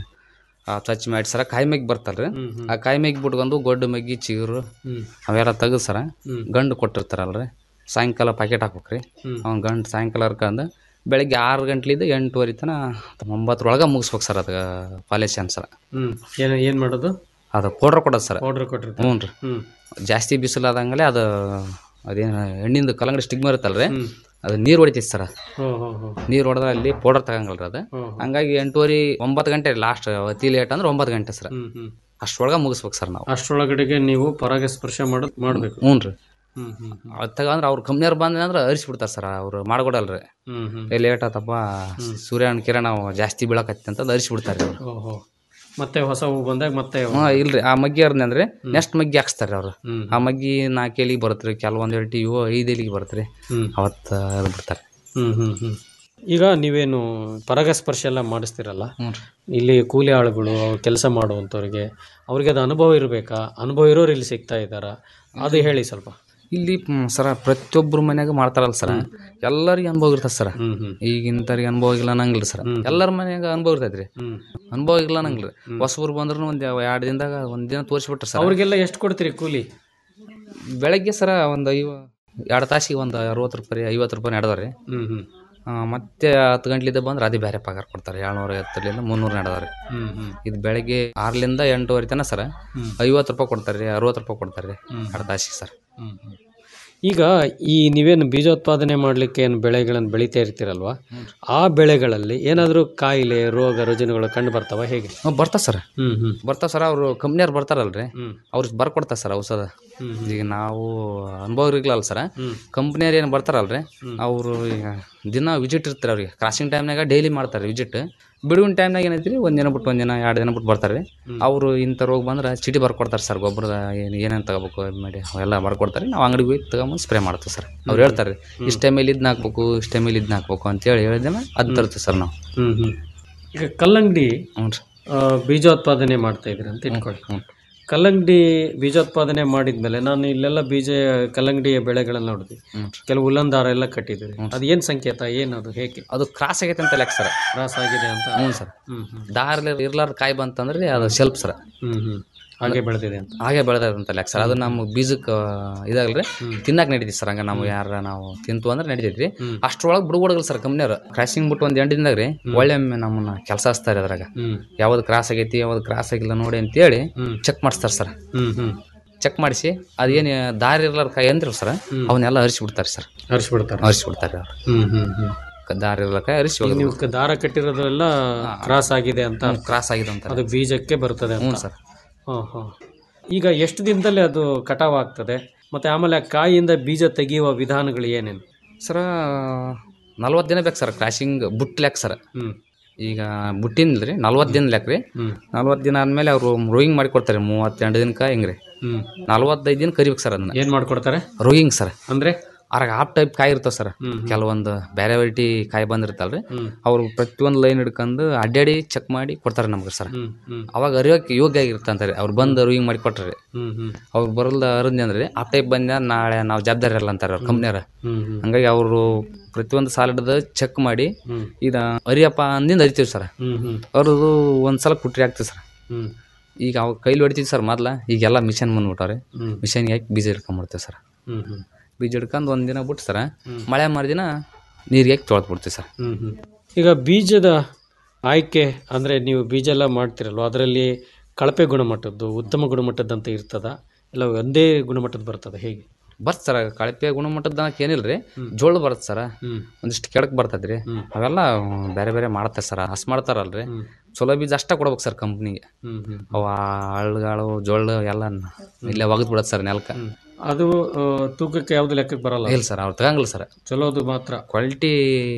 ಆ ಸ್ವಚ್ಛ ಮಾಡಿ ಸರ ಕಾಯಿ ಮೇಗ್ ಬರ್ತಲ್ಲ ರೀ ಹ್ಮ್ ಹ್ಮ್ ಆ ಕಾಯಿ ಮೇಗ್ ಬಿಟ್ಕೊಂಡು ಗೊಡ್ಡು ಮಗ್ಗಿ ಚಿಗುರು ಹ್ಮ್ ಅವೆಲ್ಲ ತೆಗೆದು ಸರ ಹ್ಮ್. ಗಂಡು ಕೊಟ್ಟಿರ್ತಾರಲ್ರಿ ಸಾಯಂಕಾಲ ಪ್ಯಾಕೆಟ್ ಹಾಕ್ಬೇಕು ರೀ ಹ್ಮ್. ಅವ್ನು ಗಂಡು ಸಾಯಂಕಾಲ ಹರ್ಕಂದು ಬೆಳಗ್ಗೆ ಆರು ಗಂಟ್ಲಿಂದ ಎಂಟುವರೆ ತನ ಒಂಬತ್ತರೊಳಗೆ ಮುಗಿಸ್ಬೇಕು ಸರ್ ಅದಕ್ಕೆ ಪಾಲೇಶನ್ ಸರ್ ಹ್ಮ್ ಏನು ಏನು ಮಾಡೋದು ಅದು ಪೌಡ್ರ್ ಕೊಡೋದು ಸರ್ ಪೌಡ್ರ್ ಕೊಟ್ಟಿರ್ತಾರೆ ಹ್ಞೂ ರೀ ಹ್ಮ್ ಜಾಸ್ತಿ ಬಿಸಿಲಾದಂಗಲೇ ಅದು ಅದೇನು ಎಣ್ಣಿಂದ ಕಲ್ಲಂಗಡಿ ಸ್ಟಿಗ್ಮ ಇರುತ್ತಲ್ಲ ರೀ ಅದು ನೀರು ಹೊಡಿತೈತಿ ಸರ್ ಹೋ ಹೋ ಹೋ ನೀರು ಹೊಡೆದ್ರೆ ಅಲ್ಲಿ ಪೌಡರ್ ತಗಂಗಲ್ರಿ ಅದು ಹ್ಮ್. ಹಂಗಾಗಿ ಎಂಟುವರೆ ಒಂಬತ್ತು ಗಂಟೆ ಲಾಸ್ಟ್ ಅತಿ ಲೇಟ್ ಅಂದ್ರೆ ಒಂಬತ್ತು ಗಂಟೆ ಸರ್ ಹ್ಮ್ ಹ್ಮ್ ಅಷ್ಟರೊಳಗೆ ಮುಗಿಸ್ಬೇಕು ಸರ್ ನಾವು ಅಷ್ಟರೊಳಗಡೆಗೆ ನೀವು ಪರಾಗಸ್ಪರ್ಶ ಮಾಡೋದು ಮಾಡಬೇಕು ಹ್ಞೂ ರೀ ಹ್ಮ್ ಹ್ಮ್ ಅದು ತಗೊಂಡ್ರೆ ಅವ್ರ ಕಂಪ್ನಿಯವ್ರು ಬಂದ್ರೆ ಅಂದ್ರೆ ಅರಿಸ್ಬಿಡ್ತಾರೆ ಸರ್ ಅವ್ರು ಮಾಡ್ಕೊಡಲ್ರಿ ಹ್ಮ್ ಹ್ಮ್ ಏ ಲೇಟ್ ಆತಪ್ಪ ಸೂರ್ಯನ ಕಿರಣ ಜಾಸ್ತಿ ಬೀಳಕತ್ತಿ ಅಂತ ಅರಿಸ್ಬಿಡ್ತಾರೆ ಅವ್ರು ಓಹೋ ಮತ್ತೆ ಹೊಸ ಹೂ ಬಂದಾಗ ಮತ್ತೆ ಹ್ಞೂ ಇಲ್ರಿ ಆ ಮಗ್ಗಿ ಅರ್ಧ ಅಂದ್ರೆ ನೆಕ್ಸ್ಟ್ ಮಗ್ಗಿ ಹಾಕ್ಸ್ತಾರೆ ಅವ್ರು ಹ್ಮ್. ಆ ಮಗ್ಗಿ ನಾಲ್ಕು ಎಲಿಗೆ ಬರುತ್ತೆ ಕೆಲವೊಂದು ಎಲ್ಟಿ ಇವು ಐದು ಎಲಿಗೆ ಬರುತ್ತೆ ಹ್ಮ್. ಅವತ್ತು ಅದು ಬಿಡ್ತಾರೆ ಹ್ಮ್ ಹ್ಮ್ ಹ್ಮ್ ಈಗ ನೀವೇನು ಪರಾಗಸ್ಪರ್ಶ ಎಲ್ಲ ಮಾಡಿಸ್ತಿರಲ್ಲ ಇಲ್ಲಿ ಕೂಲಿ ಆಳುಗಳು ಕೆಲಸ ಮಾಡುವಂಥವ್ರಿಗೆ ಅವ್ರಿಗೆ ಅದು ಅನುಭವ ಇರಬೇಕಾ ಅನುಭವ ಇರೋರು ಇಲ್ಲಿ ಸಿಗ್ತಾ ಇದ್ದಾರಾ ಅದು ಹೇಳಿ ಸ್ವಲ್ಪ ಇಲ್ಲಿ ಮ್, ಸರ ಪ್ರತಿಯೊಬ್ಬರ ಮನ್ಯಾಗ ಮಾಡ್ತಾರಲ್ಲ ಸರ ಎಲ್ಲರಿಗೆ ಅನುಭವ ಇರ್ತದೆ ಸರ ಹ್ಮ್ ಹ್ಮ್ ಈಗಿಂತವ್ರಿಗೆ ಅನುಭವ ಇಲ್ಲ ಅನ್ನಂಗಿಲ್ಲ ಸರ್ ಎಲ್ಲರ ಮನ್ಯಾಗ ಅನುಭವ ಇರ್ತೈತ್ರಿ ಹ್ಮ್ ಅನುಭವ ಇಲ್ಲ ಅನ್ನಂಗಿಲ್ಲ ಹೊಸಬ್ರು ಬಂದ್ರು ಒಂದು ಎರಡು ದಿನದಾಗ ಒಂದು ದಿನ ತೋರಿಸ್ಬಿಟ್ರೆ ಸರ್ ಅವ್ರಿಗೆಲ್ಲ ಎಷ್ಟು ಕೊಡ್ತೀರಿ ಕೂಲಿ ಬೆಳಗ್ಗೆ ಸರ ಒಂದು ಐವ ಎರಡು ತಾಸಿಗೆ ಒಂದು ಅರವತ್ತು ರೂಪಾಯಿ ಐವತ್ತು ರೂಪಾಯಿ ನಡೆದವ್ರಿ ಹ್ಮ್ ಹ್ಮ್ ಮತ್ತೆ ಹತ್ತು ಗಂಟ್ಲಿದ್ದ ಬಂದ್ರೆ ಅದೇ ಬೇರೆ ಪಗಾರ ಕೊಡ್ತಾರೆ ಏಳ್ನೂರ ಐವತ್ತರಿಂದ ಮುನ್ನೂರು ನಡೆದವ್ರಿ ಹ್ಮ್ ಹ್ಮ್ ಇದು ಬೆಳಗ್ಗೆ ಆರರಿಂದ ಎಂಟುವರೆ ತನಕ ಸರ ಹ್ಮ್. ಐವತ್ತು ರೂಪಾಯಿ ಕೊಡ್ತಾರೆ ರೀ ಅರವತ್ತು ರೂಪಾಯಿ ಕೊಡ್ತಾರೆ ರೀ ಹ್ಮ್. ಎರಡು ತಾಸಿಗೆ ಸರ್ ಹ್ಮ್ ಹ್ಮ್. ಈಗ ಈ ನೀವೇನು ಬೀಜೋತ್ಪಾದನೆ ಮಾಡಲಿಕ್ಕೆ ಏನು ಬೆಳೆಗಳನ್ನು ಬೆಳೀತಾ ಇರ್ತೀರಲ್ವಾ ಆ ಬೆಳೆಗಳಲ್ಲಿ ಏನಾದರೂ ಕಾಯಿಲೆ ರೋಗ ರುಜಿನಗಳು ಕಂಡು ಬರ್ತಾವ ಹೇಗೆ ಬರ್ತಾವ ಸರ್ ಹ್ಮ್ ಹ್ಮ್ ಬರ್ತಾವ ಸರ್ ಅವರು ಕಂಪ್ನಿಯವ್ರು ಬರ್ತಾರಲ್ರಿ ಹ್ಮ್. ಅವ್ರಿಗೆ ಬರ್ಕೊಡ್ತಾರೆ ಸರ್ ಔಷಧ ಹ್ಮ್ ಈಗ ನಾವು ಅನುಭವ ಇರ್ಲಿಲ್ಲ ಸರ್ ಹ್ಮ್. ಕಂಪ್ನಿಯವ್ರು ಏನು ಬರ್ತಾರಲ್ರಿ ಅವರು ಈಗ ದಿನ ವಿಸಿಟ್ ಇರ್ತಾರೆ ಅವ್ರಿಗೆ ಕ್ರಾಸಿಂಗ್ ಟೈಮ್ನಾಗ ಡೈಲಿ ಮಾಡ್ತಾರೆ ವಿಸಿಟ್ ಬಿಡುವಿನ ಟೈಮ್ನಾಗ ಏನೈತಿ ರೀ ಒಂದು ದಿನ ಬಿಟ್ಟು ಒಂದು ದಿನ ಎರಡು ದಿನ ಬಿಟ್ಟು ಬರ್ತಾರೆ ರೀ ಅವರು ಇಂಥ ರೋಗ ಬಂದ್ರೆ ಚೀಟಿ ಬರ್ಕೊಡ್ತಾರೆ ಸರ್ ಗೊಬ್ಬರದ ಏನು ಏನೇನು ತಗೋಬೇಕು ಇದ್ ಮಾಡಿ ಅವೆಲ್ಲ ಬರ್ಕೊಡ್ತಾರೆ ನಾವು ಅಂಗಡಿಗೆ ಹೋಗಿ ತಗೊಂಬಂದು ಸ್ಪ್ರೇ ಮಾಡ್ತೀವಿ ಸರ್ ಅವ್ರು ಹೇಳ್ತಾರೆ ರೀ ಇಷ್ಟೇ ಮೇಲೆ ಇದನ್ನ ಹಾಕ್ಬೇಕು ಇಷ್ಟೇ ಮೇಲೆ ಇದನ್ನ ಹಾಕ್ಬೇಕು ಅಂತೇಳಿ ಹೇಳಿದ್ರೆ ಅದು ತರ್ತೀವಿ ಸರ್ ನಾವು ಹ್ಮ್ ಹ್ಮ್ ಈಗ ಕಲ್ಲಂಗಡಿ ಹ್ಞೂ ರೀ ಆ, ಬೀಜೋತ್ಪಾದನೆ ಮಾಡ್ತಾ ಇದ್ರಿ ಅಂತ ಇಟ್ಕೊಳ್ಳಿ ಕಲ್ಲಂಗಡಿ ಬೀಜೋತ್ಪಾದನೆ ಮಾಡಿದ್ಮೇಲೆ ನಾನು ಇಲ್ಲೆಲ್ಲ ಬೀಜ ಕಲ್ಲಂಗಡಿಯ ಬೆಳೆಗಳನ್ನ ನೋಡಿದ್ವಿ ಕೆಲವು ಉಲ್ಲನ್ ದಾರ ಎಲ್ಲ ಕಟ್ಟಿದ್ರಿ ಅದು ಏನ್ ಸಂಕೇತ ಏನದು ಹೇಗೆ ಅದು ಕ್ರಾಸ್ ಆಗೈತೆ ಅಂತ ಲೆಕ್ಕ ಸರ್ ಕ್ರಾಸ್ ಆಗಿದೆ ಅಂತ ಹ್ಞೂ ಸರ್ ಹ್ಮ್ ಹ್ಮ್ ದಾರ ಇರ್ಲಾರ ಕಾಯಿ ಬಂತಂದ್ರೆ ಅದು ಶೆಲ್ಪ್ ಸರ್ ಹ್ಮ್ ಹ್ಮ್ ಹಾಗೆ ಬೆಳೆದಿದೆ ಅಂತ ಹಾಗೆ ಬೆಳೆದಂತ ಲೆಕ್ಕ ಸರ್ ಅದು ನಮ್ಮ ಬೀಜಕ್ಕೆ ಇದಾಗಲ್ರಿ ತಿನ್ನಕ್ಕೆ ನಡೀತಿ ಸರ್ ಹಂಗ ನಾವು ಯಾರ ನಾವು ತಿಂತು ಅಂದ್ರೆ ನಡೀತೈತ್ರಿ ಅಷ್ಟ್ರೊಳಗೆ ಬಿಡ್ಬೋಡಗಲ್ಲ ಸರ್ ಕಂಪ್ನಿಯವ್ರು ಕ್ರಾಸಿಂಗ್ ಬಿಟ್ಟು ಒಂದು ಎಂಟು ದಿನದಾಗ ರೀ ಒಳ್ಳೆ ನಮ್ಮನ್ನ ಕೆಲಸ ಹಚ್ತಾರೆ ಅದ್ರಾಗ ಹ್ಮ್ ಯಾವ್ದು ಕ್ರಾಸ್ ಆಗೈತಿ ಯಾವ್ದು ಕ್ರಾಸ್ ಆಗಿಲ್ಲ ನೋಡಿ ಅಂತೇಳಿ ಚೆಕ್ ಮಾಡಿಸ್ತಾರೆ ಸರ್ ಹ್ಮ್ ಹ್ಮ್ ಚೆಕ್ ಮಾಡಿಸಿ ಅದೇನು ದಾರಿ ಇರ್ಲಾರ ಕಾಯಿ ಅಂದ್ರಲ್ಲ ಸರ್ ಅವನ್ನೆಲ್ಲ ಅರಿಸಿಬಿಡ್ತಾರೆ ಸರ್ ಹರಿಸ್ಬಿಡ್ತಾರೆ ಅರಿಸಿಬಿಡ್ತಾರೆ ಅವ್ರು ಹ್ಮ್ ಹ್ಮ್ ಹ್ಮ್ ದಾರಿ ಇರ್ಲಾರ ಕಾಯಿ ಅರಿಸಿ ಈಗ ನೀವು ಕ- ದಾರ ಕಟ್ಟಿರೋದೆಲ್ಲ ಕ್ರಾಸ್ ಆಗಿದೆ ಅಂತ ಅರ್ಥ. ಕ್ರಾಸ್ ಆಗಿದೆ ಅಂತ ಅದು ಬೀಜಕ್ಕೆ ಬರ್ತದೆ ಅಂತ ಹ್ಞೂ ಸರ್ ಹಾಂ ಹಾಂ ಈಗ ಎಷ್ಟು ದಿನದಲ್ಲಿ ಅದು ಕಟಾವ್ ಆಗ್ತದೆ ಮತ್ತೆ ಆಮೇಲೆ ಆ ಕಾಯಿಯಿಂದ ಬೀಜ ತೆಗೆಯುವ ವಿಧಾನಗಳು ಏನೇನು ಸರ ನಲ್ವತ್ತು ದಿನ ಬೇಕು ಸರ್ ಕ್ರಾಸಿಂಗ್ ಬುಟ್ ಲೆಕ್ಕ ಸರ್ ಹ್ಮ್ ಈಗ ಬುಟ್ಟಿನ ರೀ ನಲ್ವತ್ತು ದಿನ ಲೆಕ್ಕ ರೀ ಹ್ಮ್ ನಲ್ವತ್ತು ದಿನ ಆದಮೇಲೆ ಅವರು ರೋಯಿಂಗ್ ಮಾಡಿ ಕೊಡ್ತಾರೆ ಮೂವತ್ತೆರಡು ದಿನಕ್ಕೆ ಹಿಂಗೆ ರೀ ಹ್ಮ್ ನಲ್ವತ್ತೈದು ದಿನ ಕರಿಬೇಕು ಸರ್ ಅದನ್ನ ಏನ್ ಮಾಡ್ಕೊಡ್ತಾರೆ ರೋಯಿಂಗ್ ಸರ್ ಅಂದ್ರೆ ಅದ್ರಾಗ ಆಪ್ ಟೈಪ್ ಕಾಯಿ ಇರ್ತಾವ ಸರ್ ಹ್ಮ್, ಹ್ಮ್. ಕೆಲವೊಂದು ಬೇರೆ ವೆರೈಟಿ ಕಾಯಿ ಬಂದಿರ್ತಾವಲ್ರಿ ಹ್ಮ್. ಅವ್ರು ಪ್ರತಿಯೊಂದು ಲೈನ್ ಹಿಡ್ಕೊಂಡು ಅಡ್ಡಾಡಿ ಚೆಕ್ ಮಾಡಿ ಕೊಡ್ತಾರೆ ನಮ್ಗೆ ಸರ್ ಹ್ಮ್ ಹ್ಮ್ ಅವಾಗ ಅರಿಯೋಕೆ ಯೋಗ್ಯ ಆಗಿರುತ್ತೆ ಅಂತಾರೆ ಅವ್ರು ಬಂದು ರೋಯಿಂಗ್ ಮಾಡಿ ಕೊಟ್ರಿ ಹ್ಮ್ ಹ್ಮ್ ಅವ್ರು ಬರಲ್ದ ಅರದ್ನಿ ಅಂದ್ರೆ ಆ ಟೈಪ್ ಬಂದ ನಾಳೆ ನಾವು ಜವಾಬ್ದಾರಿ ಇರಲ್ಲ ಅಂತಾರೆ ಅವ್ರ ಕಂಪ್ನಿಯವ್ರ ಹ್ಮ್ ಹ್ಮ್ ಹಂಗಾಗಿ ಅವರು ಪ್ರತಿಯೊಂದು ಸಾಲ ಹಿಡ್ದು ಚೆಕ್ ಮಾಡಿ ಹ್ಮ್. ಇದ ಅರಿಯಪ್ಪ ಅಂದಿಂದ ಅರಿತೀವಿ ಸರ್ ಹ್ಮ್ ಹ್ಮ್ ಅವ್ರದ್ದು ಒಂದು ಸಲ ಕುಟ್ರಿ ಆಗ್ತದೆ ಸರ್ ಹ್ಮ್ ಈಗ ಅವಾಗ ಕೈಲಿ ಹೊಡಿತೀವಿ ಸರ್ ಮೊದ್ಲ ಈಗೆಲ್ಲ ಮಿಷನ್ ಬಂದ್ಬಿಟ್ಟವ್ರೆ ಹ್ಮ್. ಮಿಷನ್ಗೆ ಹಾಕಿ ಬೀಜ ಹಿಡ್ಕೊಂಡ್ಬಿಡ್ತೀವಿ ಸರ್ ಹ್ಮ್ ಹ್ಮ್ ಬೀಜ ಹಿಡ್ಕೊಂಡು ಒಂದು ದಿನ ಬಿಟ್ಟು ಸರ್ ಮಳೆ ಮರುದಿನ ನೀರಿಗೆ ಹಾಕಿ ತೊಳೆದು ಬಿಡ್ತೀವಿ ಸರ್ ಹ್ಮ್ ಹ್ಮ್ ಈಗ ಬೀಜದ ಆಯ್ಕೆ ಅಂದ್ರೆ ನೀವು ಬೀಜ ಎಲ್ಲ ಮಾಡ್ತಿರಲ್ವ ಅದರಲ್ಲಿ ಕಳಪೆ ಗುಣಮಟ್ಟದ್ದು ಉತ್ತಮ ಗುಣಮಟ್ಟದ್ದಂತ ಇರ್ತದ ಇಲ್ಲ ಒಂದೇ ಗುಣಮಟ್ಟದ ಬರ್ತದ ಹೇಗೆ ಬರ್ತ್ ಸರ್ ಕಳಪೆ ಗುಣಮಟ್ಟದ ಏನಿಲ್ಲ ರೀ ಜೋಳ ಬರುತ್ತೆ ಸರ್ ಹ್ಮ್. ಒಂದಿಷ್ಟು ಕೆಳಕ್ ಬರ್ತದ್ರಿ ಅವೆಲ್ಲ ಬೇರೆ ಬೇರೆ ಮಾಡ್ತಾರೆ ಸರ್ ಹಸ್ ಮಾಡ್ತಾರಲ್ರಿ ಚಲೋ ಬೀಜ ಅಷ್ಟ ಕೊಡ್ಬೇಕು ಸರ್ ಕಂಪ್ನಿಗೆ ಹ್ಮ್ ಹ್ಮ್ ಅವ ಹಳ್ಳುಗಳು ಜೋಳ ಎಲ್ಲ ಇಲ್ಲೇ ಒಗದ್ ಬಿಡತ್ತೆ ಸರ್ ನೆಲಕ್ಕೆ ಅದು ಆ, ತೂಕಕ್ಕೆ ಯಾವ್ದು ಲೆಕ್ಕಕ್ಕೆ ಬರಲ್ಲ ಇಲ್ಲ ಸರ್ ಅವ್ರು ತಗಂಗಿಲ್ಲ ಸರ್ ಚಲೋದು ಮಾತ್ರ ಕ್ವಾಲಿಟಿ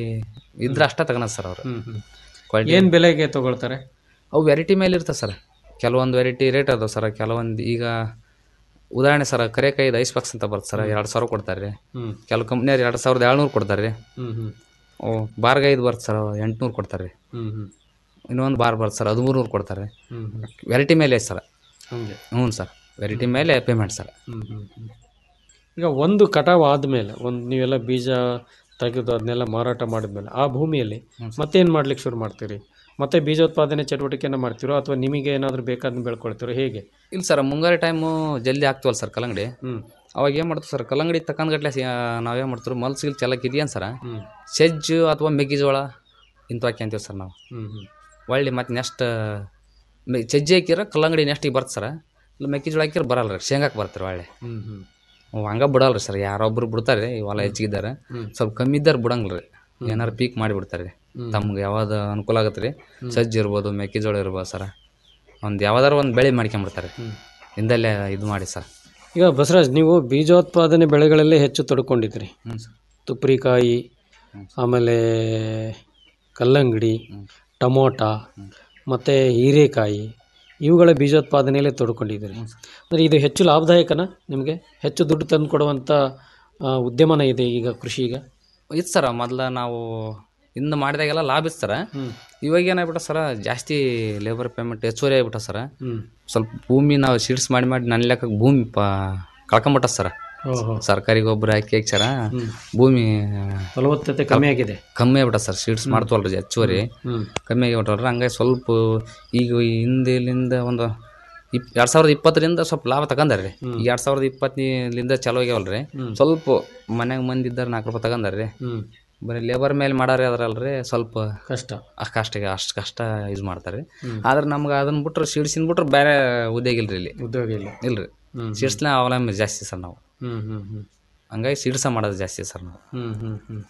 ಇದ್ರೆ ಅಷ್ಟ ತಗೋಣ ಸರ್ ಅವ್ರು ಹ್ಮ್ ಹ್ಮ್ ಕ್ವಾಲಿಟಿ ಏನ್ ಬೆಲೆಗೆ ತಗೊಳ್ತಾರೆ ಅವು ವೆರೈಟಿ ಮೇಲೆ ಇರ್ತದೆ ಸರ್ ಕೆಲವೊಂದು ವೆರೈಟಿ ರೇಟ್ ಅದಾವ ಸರ್ ಕೆಲವೊಂದು ಈಗ ಉದಾಹರಣೆ ಸರ್ ಕರೆಕಾಯಿದು ಐಸ್ ಬಾಕ್ಸ್ ಅಂತ ಬರುತ್ತೆ ಸರ್ ಎರಡು ಸಾವಿರ ಕೊಡ್ತಾರೆ ರೀ ಹ್ಮ್ ಕೆಲವು ಕಂಪ್ನಿಯವ್ರು ಎರಡು ಸಾವಿರದ ಏಳ್ನೂರು ಕೊಡ್ತಾರೆ ರೀ ಹ್ಮ್ ಹ್ಮ್ ಓ ಬಾರ್ಗೈದು ಬರುತ್ತೆ ಸರ್ ಎಂಟುನೂರು ಕೊಡ್ತಾರೆ ರೀ ಹ್ಮ್ ಹ್ಮ್ ಇನ್ನೊಂದು ಬಾರ್ ಬರುತ್ತೆ ಸರ್ ಹದಿಮೂರು ನೂರು ಕೊಡ್ತಾರೆ ಹ್ಮ್ ಹ್ಮ್ ವೆರೈಟಿ ಮೇಲೆ ಐತೆ ಸರ್ ಹಂಗೆ ಹ್ಞೂ ಸರ್ ವೆರೈಟಿ ಮೇಲೆ ಪೇಮೆಂಟ್ ಸರ್ ಹ್ಮ್ ಹ್ಮ್ ಹ್ಮ್. ಈಗ ಒಂದು ಕಟಾವು ಆದಮೇಲೆ ಒಂದು ನೀವೆಲ್ಲ ಬೀಜ ತೆಗೆದು ಅದನ್ನೆಲ್ಲ ಮಾರಾಟ ಮಾಡಿದ್ಮೇಲೆ ಆ ಭೂಮಿಯಲ್ಲಿ ಮತ್ತೇನು ಮಾಡ್ಲಿಕ್ಕೆ ಶುರು ಮಾಡ್ತೀರಿ ಮತ್ತೆ ಬೀಜೋತ್ಪಾದನೆ ಚಟುವಟಿಕೆನ ಮಾಡ್ತಿರೋ ಅಥವಾ ನಿಮಗೆ ಏನಾದರೂ ಬೇಕಾದ್ನ ಬೆಳ್ಕೊಳ್ತಿರೋ ಹೇಗೆ ಇಲ್ಲ ಸರ್ ಮುಂಗಾರು ಟೈಮು ಜಲ್ದಿ ಆಗ್ತೀವಲ್ಲ ಸರ್ ಕಲ್ಲಂಗಡಿ ಹ್ಮ್ ಅವಾಗ ಏನು ಮಾಡ್ತೀವಿ ಸರ್ ಕಲ್ಲಂಗಡಿ ತಕ್ಕಂದ್ಗಟ್ಲೆ ನಾವೇನು ಮಾಡ್ತೀವಿ ಮಲ್ಸ್ ಗಿಲ್ ಚೆಲ್ಲಕ್ಕೆ ಇದೆಯೇನು ಸರ್ ಹ್ಮ್ ಸಜ್ಜು ಅಥವಾ ಮೆಕ್ಕೆಜೋಳ ಇಂಥವು ಹಾಕ್ಯಂತೀವಿ ಸರ್ ನಾವು ಹ್ಮ್ ಹ್ಮ್ ಒಳ್ಳೆ ಮತ್ತು ನೆಕ್ಸ್ಟ್ ಸಜ್ಜಿ ಹಾಕಿರ ಕಲ್ಲಂಗಡಿ ನೆಕ್ಸ್ಟಿಗೆ ಬರುತ್ತೆ ಸರ್ ಇಲ್ಲ ಮೆಕ್ಕೆಜೋಳ ಹಾಕಿರ ಬರಲ್ಲ ರೀ ಶೇಂಗಾಕ್ಕೆ ಬರ್ತಾರೆ ಒಳ್ಳೆ ಹ್ಮ್ ಹ್ಮ್ ಅವು ಹಂಗೆ ಬಿಡಲ್ಲ ರೀ ಸರ್ ಯಾರೊಬ್ರು ಬಿಡ್ತಾರೆ ಈ ಹೊಲ ಹೆಚ್ಚಿಗಿದ್ದಾರೆ ಹ್ಮ್. ಸ್ವಲ್ಪ ಕಮ್ಮಿ ಇದ್ದಾರೆ ಬಿಡಂಗಿಲ್ಲ ರೀ ಏನಾರು ಪೀಕ್ ಮಾಡಿಬಿಡ್ತಾರೆ ರೀ ಹ್ಮ್. ತಮ್ಗೆ ಯಾವ್ದು ಅನುಕೂಲ ಆಗುತ್ತೆ ರೀ ಸಜ್ಜಿ ಇರ್ಬೋದು ಮೆಕ್ಕೆಜೋಳ ಇರ್ಬೋದು ಸರ್ ಒಂದು ಯಾವ್ದಾರು ಒಂದು ಬೆಳೆ ಮಾಡ್ಕೊಂಬಿಡ್ತಾರೆ ಹ್ಮ್. ಹಿಂದಲ್ಲೇ ಇದು ಮಾಡಿ ಸರ್ ಈಗ ಬಸವರಾಜ್ ನೀವು ಬೀಜೋತ್ಪಾದನೆ ಬೆಳೆಗಳಲ್ಲೇ ಹೆಚ್ಚು ತೊಡ್ಕೊಂಡಿದ್ರಿ ಹ್ಞೂ ಸರ್ ತುಪ್ರಿಕಾಯಿ ಆಮೇಲೆ ಕಲ್ಲಂಗಡಿ ಟಮೋಟ ಮತ್ತು ಹೀರೆಕಾಯಿ ಇವುಗಳ ಬೀಜೋತ್ಪಾದನೆಯಲ್ಲೇ ತೊಡ್ಕೊಂಡಿದ್ದೀರಿ ಅಂದರೆ ಇದು ಹೆಚ್ಚು ಲಾಭದಾಯಕನ ನಿಮಗೆ ಹೆಚ್ಚು ದುಡ್ಡು ತಂದು ಕೊಡುವಂಥ ಆ, ಉದ್ಯಮನ ಇದೆ ಈಗ ಕೃಷಿ ಈಗ ಇತ್ತು ಸರ ಮೊದ್ಲು ನಾವು ಇಂದು ಮಾಡಿದಾಗೆಲ್ಲ ಲಾಭ ಇತ್ತು ಸರ ಇವಾಗ ಏನಾಗ್ಬಿಟ್ಟ ಸರ ಜಾಸ್ತಿ ಲೇಬರ್ ಪೇಮೆಂಟ್ ಹೆಚ್ಚುವರಿ ಆಗ್ಬಿಟ್ಟ ಸರ ಹ್ಮ್. ಸ್ವಲ್ಪ ಭೂಮಿ ನಾವು ಸೀಡ್ಸ್ ಮಾಡಿ ಮಾಡಿ ನನ್ನ ಲೆಕ್ಕಕ್ಕೆ ಭೂಮಿ ಪ ಕಳ್ಕೊಂಬಿಟ್ಟ ಸರ ಓಹೋ. ಸರ್ಕಾರಿ ಗೊಬ್ಬರ ಹಾಕಿ ಹಾಕಿ ಸರ ಭೂಮಿ ಫಲವತ್ತತೆ ಕಮ್ಮಿ ಆಗಿದೆ ಕಮ್ಮಿ ಆಗ್ಬಿಟ್ಟ ಸರ್ ಸೀಡ್ಸ್ ಮಾಡ್ತವಲ್ರಿ ಹೆಚ್ಚುವರಿ ಹ್ಮ್. ಕಮ್ಮಿ ಆಗಿಬಿಟ್ಟಲ್ರಿ ಹಂಗಾಗಿ ಸ್ವಲ್ಪ ಈಗ ಹಿಂದಿಲಿಂದ ಒಂದು ಇಪ್ ಎರಡು ಸಾವಿರದ ಇಪ್ಪತ್ತರಿಂದ ಸ್ವಲ್ಪ ಲಾಭ ತಗೊಂಡಾರ್ರಿ ಈಗ ಎರಡು ಸಾವಿರದ ಇಪ್ಪತ್ತಲಿಂದ ಚಲೋ ಆಗ್ಯಾವಲ್ರಿ ಸ್ವಲ್ಪ ಮನ್ಯಾಗ ಮಂದಿ ಇದ್ದಾರೆ ನಾಲ್ಕು ರೂಪಾಯಿ ತಗೊಂಡಾರ್ರಿ ಹ್ಮ್. ಬರೀ ಲೇಬರ್ ಮೇಲೆ ಮಾಡಾರಿ ಅದ್ರಲ್ರಿ ಸ್ವಲ್ಪ ಕಷ್ಟ ಅಷ್ಟು ಕಷ್ಟ ಅಷ್ಟು ಕಷ್ಟ ಯೂಸ್ ಮಾಡ್ತಾರೆ ಹ್ಮ್. ಆದ್ರೆ ನಮ್ಗೆ ಅದನ್ನ ಬಿಟ್ರೆ ಸೀಡ್ಸಿನ ಬಿಟ್ರೆ ಬೇರೆ ಉದ್ಯೋಗ ಇಲ್ರಿ ಇಲ್ಲಿ ಉದ್ಯೋಗ ಇಲ್ಲ ಇಲ್ರಿ ಹ್ಮ್. ಸೀಡ್ಸ್ನ ಅವಲಂಬನೆ ಜಾಸ್ತಿ ಸರ್ ನಾವು ಹ್ಮ್ ಹ್ಮ್ ಹ್ಮ್ ಹಂಗಾಗಿ ಸೀಡ್ಸ ಮಾಡೋದು ಜಾಸ್ತಿ ಸರ್ ನಾವು ಹ್ಮ್ ಹ್ಮ್ ಹ್ಮ್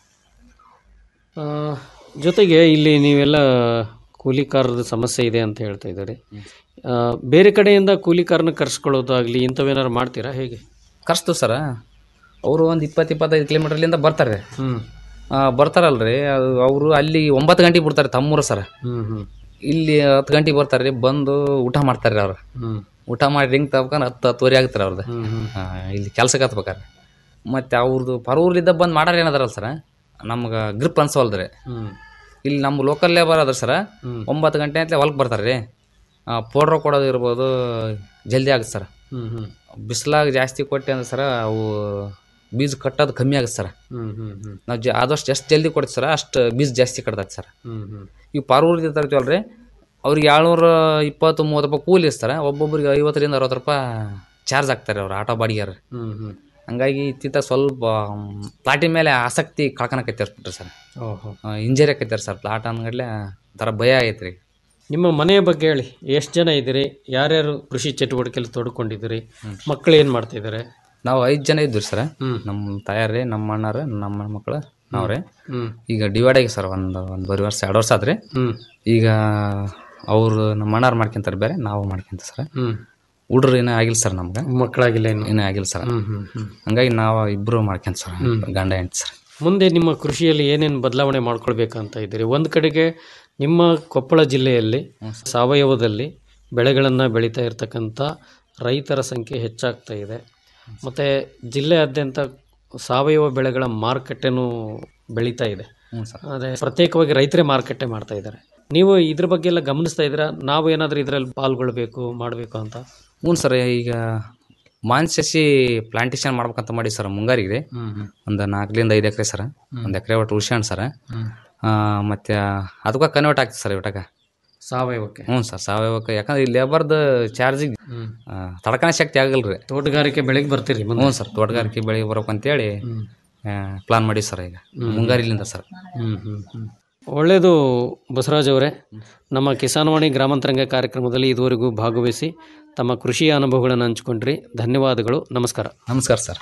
ಆ, ಜೊತೆಗೆ ಇಲ್ಲಿ ನೀವೆಲ್ಲ ಕೂಲಿಕಾರರ ಸಮಸ್ಯೆ ಇದೆ ಅಂತ ಹೇಳ್ತಾ ಇದ್ದಾರೆ ಆ, ಬೇರೆ ಕಡೆಯಿಂದ ಕೂಲಿಕಾರನ ಕರ್ಸ್ಕೊಳ್ಳೋದಾಗ್ಲಿ ಇಂಥವೇನಾದ್ರು ಮಾಡ್ತೀರಾ ಹೇಗೆ ಕರ್ಸ್ತು ಸರ ಅವರು ಒಂದು ಇಪ್ಪತ್ತು ಇಪ್ಪತ್ತೈದು ಕಿಲೋಮೀಟ್ರ್ಲಿಂದ ಬರ್ತಾರೆ ಹ್ಮ್ ಬರ್ತಾರಲ್ರಿ ಅದು ಅವರು ಅಲ್ಲಿ ಒಂಬತ್ತು ಗಂಟೆಗೆ ಬಿಡ್ತಾರೆ ತಮ್ಮೂರು ಸರ ಹ್ಮ್ ಹ್ಮ್ ಇಲ್ಲಿ ಹತ್ತು ಗಂಟೆಗೆ ಬರ್ತಾರೆ ರೀ ಬಂದು ಊಟ ಮಾಡ್ತಾರೆ ಅವ್ರು ಹ್ಮ್ ಊಟ ಮಾಡಿ ರಿಂಗ್ ತಗೋಕೊಂಡು ಹತ್ತು ಹತ್ತುವರೆ ಆಗ್ತಾರೆ ಅವ್ರದ್ದು ಹ್ಮ್ ಹ್ಮ್ ಆ, ಇಲ್ಲಿ ಕೆಲ್ಸಕ್ಕೆ ಹತ್ಬೇಕಾರೆ ಮತ್ತು ಅವ್ರದ್ದು ಪರೂರ್ಲಿದ್ದ ಬಂದು ಮಾಡಾರ ಏನದಾರಲ್ಲ ಸರ ನಮ್ಗೆ ಗ್ರಿಪ್ ಅನ್ಸವಲ್ದ್ರಿ ಹ್ಮ್ ಇಲ್ಲಿ ನಮ್ಮ ಲೋಕಲ್ ಲೇಬರ್ ಅದ್ರ ಸರ ಹ್ಮ್. ಒಂಬತ್ತು ಗಂಟೆ ಅಂತಲೇ ಹೊಲಕ್ಕೆ ಬರ್ತಾರೆ ರೀ ಪೌಡ್ರ್ ಕೊಡೋದು ಇರ್ಬೋದು ಜಲ್ದಿ ಆಗುತ್ತೆ ಸರ್ ಹ್ಮ್ ಹ್ಮ್ ಬಿಸಿಲಾಗ ಜಾಸ್ತಿ ಕೊಟ್ಟೆ ಅಂದ್ರೆ ಸರ ಅವು ಬೀಜ ಕಟ್ಟೋದು ಕಮ್ಮಿ ಆಗುತ್ತೆ ಸರ್ ಹ್ಮ್ ಹ್ಮ್ ಹ್ಮ್ ನಾವು ಜ ಆದಷ್ಟು ಎಷ್ಟು ಜಲ್ದಿ ಕೊಡ್ತೀವಿ ಸರ ಅಷ್ಟು ಬೀಜ ಜಾಸ್ತಿ ಕಟ್ತೈತೆ ಸರ್ ಹ್ಮ್ ಹ್ಮ್ ಇವು ಪಾರೂರ್ದು ತರ್ತೀವಲ್ರಿ ಅವ್ರಿಗೆ ಏಳ್ನೂರ ಇಪ್ಪತ್ತು ಮೂವತ್ತು ರೂಪಾಯಿ ಕೂಲಿ ಇರ್ತಾರೆ ಒಬ್ಬೊಬ್ರಿಗೆ ಐವತ್ತರಿಂದ ಅರವತ್ತು ರೂಪಾಯಿ ಚಾರ್ಜ್ ಆಗ್ತಾರೆ ಅವ್ರು ಆಟೋ ಬಾಡಿಗೆರು ಹ್ಮ್ ಹ್ಮ್ ಹಂಗಾಗಿ ಇತ್ತಿತ್ತ ಸ್ವಲ್ಪ ಪ್ಲಾಟಿನ ಮೇಲೆ ಆಸಕ್ತಿ ಕಳ್ಕೊಳಕತ್ತಾರೆ ಸರ್ ಓಹೋ ಇಂಜರಿ ಆಕೈತಾರೆ ಸರ್ ಪ್ಲಾಟ್ ಅನ್ಗಡ್ಲೆ ಒಂಥರ ಭಯ ಆಗೈತೆ ರೀ ನಿಮ್ಮ ಮನೆಯ ಬಗ್ಗೆ ಹೇಳಿ ಎಷ್ಟು ಜನ ಇದ್ದೀರಿ ಯಾರ್ಯಾರು ಕೃಷಿ ಚಟುವಟಿಕೆಯಲ್ಲಿ ತೊಡ್ಕೊಂಡಿದ್ದೀರಿ ಮಕ್ಕಳು ಏನು ಮಾಡ್ತಾ ಇದ್ದಾರೆ ನಾವು ಐದು ಜನ ಇದ್ವಿ ಸರ್ ನಮ್ಮ ತಾಯಾರ್ರಿ ನಮ್ಮ ಅಣ್ಣಾರ ನಮ್ಮ ಮಕ್ಕಳು ನಾವ್ರಿ ಹ್ಮ್. ಈಗ ಡಿವೈಡ್ ಆಗಿ ಸರ್ ಒಂದು ಒಂದು ಬರೀ ವರ್ಷ ಎರಡು ವರ್ಷ ಆದ್ರಿ ಹ್ಮ್. ಈಗ ಅವರು ನಮ್ಮ ಅಣ್ಣಾರು ಮಾಡ್ಕೊಂತಾರೆ ಬೇರೆ ನಾವು ಮಾಡ್ಕೊಂತ ಸರ್ ಹ್ಮ್. ಹುಡ್ರು ಏನೂ ಆಗಿಲ್ಲ ಸರ್ ನಮ್ಗೆ ಮಕ್ಕಳಾಗಿಲ್ಲ ಇನ್ನು ಏನೂ ಆಗಿಲ್ಲ ಸರ್ ಹ್ಮ್ ಹ್ಮ್ ಹ್ಮ್ ಹಂಗಾಗಿ ನಾವು ಇಬ್ಬರು ಮಾಡ್ಕೊಂತ ಸರ್ ಹ್ಮ್. ಗಂಡ ಹೆಂಡ್ತಿ ಸರ್ ಮುಂದೆ ನಿಮ್ಮ ಕೃಷಿಯಲ್ಲಿ ಏನೇನು ಬದಲಾವಣೆ ಮಾಡ್ಕೊಳ್ಬೇಕಂತ ಇದ್ದೀರಿ ಒಂದು ಕಡೆಗೆ ನಿಮ್ಮ ಕೊಪ್ಪಳ ಜಿಲ್ಲೆಯಲ್ಲಿ ಸಾವಯವದಲ್ಲಿ ಬೆಳೆಗಳನ್ನು ಬೆಳೀತಾ ಇರತಕ್ಕಂಥ ರೈತರ ಸಂಖ್ಯೆ ಹೆಚ್ಚಾಗ್ತಾ ಇದೆ ಮತ್ತು ಜಿಲ್ಲೆಯಾದ್ಯಂತ ಸಾವಯವ ಬೆಳೆಗಳ ಮಾರುಕಟ್ಟೆನೂ ಬೆಳೀತಾ ಇದೆ ಹ್ಞೂ ಸರ್ ಆದರೆ ಪ್ರತ್ಯೇಕವಾಗಿ ರೈತರೇ ಮಾರುಕಟ್ಟೆ ಮಾಡ್ತಾ ಇದ್ದಾರೆ ನೀವು ಇದ್ರ ಬಗ್ಗೆ ಎಲ್ಲ ಗಮನಿಸ್ತಾ ಇದ್ದೀರಾ ನಾವು ಏನಾದರೂ ಇದರಲ್ಲಿ ಪಾಲ್ಗೊಳ್ಬೇಕು ಮಾಡಬೇಕು ಅಂತ ಹ್ಞೂ ಸರ್ ಈಗ ಮಾನ್ಸಸಿ ಪ್ಲಾಂಟೇಶನ್ ಮಾಡ್ಬೇಕಂತ ಮಾಡಿ ಸರ್ ಮುಂಗಾರಿಗೆ ರೀ ಹ್ಮ್ ಹ್ಮ್. ಒಂದು ನಾಲ್ಕರಿಂದ ಐದು ಎಕರೆ ಸರ್ ಒಂದು ಎಕರೆ ಒಟ್ಟು ಉಳ್ಸ್ಯಾಣ ಸರ್ ಹ್ಮ್. ಮತ್ತು ಅದಕ್ಕೆ ಕನ್ವರ್ಟ್ ಆಗ್ತದೆ ಸರ್ ಇವಟಾಗ ಸಾವಯವಕ್ಕೆ ಹ್ಞೂ ಸರ್ ಸಾವಯವಕ್ಕೆ ಯಾಕಂದ್ರೆ ಈ ಲೇಬರ್ದು ಚಾರ್ಜಿಗೆ ಹ್ಮ್. ತಡ್ಕಣ ಶಕ್ತಿ ಆಗಲ್ಲ ರೀ ತೋಟಗಾರಿಕೆ ಬೆಳೆಗೆ ಬರ್ತೀರಿ ಮುಂದೆ? ಹ್ಞೂ ಸರ್ ತೋಟಗಾರಿಕೆ ಬೆಳೆಗೆ ಬರ್ಬೇಕಂತೇಳಿ ಪ್ಲಾನ್ ಮಾಡಿ ಸರ್ ಈಗ ಮುಂಗಾರಿಲಿಂದ ಸರ್ ಹ್ಮ್ ಹ್ಮ್ ಹ್ಮ್ ಒಳ್ಳೆಯದು ಬಸವರಾಜ್ ಅವರೇ ನಮ್ಮ ಕಿಸಾನ್ವಾಣಿ ಗ್ರಾಮಾಂತರಂಗ ಕಾರ್ಯಕ್ರಮದಲ್ಲಿ ಇದುವರೆಗೂ ಭಾಗವಹಿಸಿ ತಮ್ಮ ಕೃಷಿಯ ಅನುಭವಗಳನ್ನು ಹಂಚಿಕೊಂಡ್ರಿ ಧನ್ಯವಾದಗಳು ನಮಸ್ಕಾರ ನಮಸ್ಕಾರ ಸರ್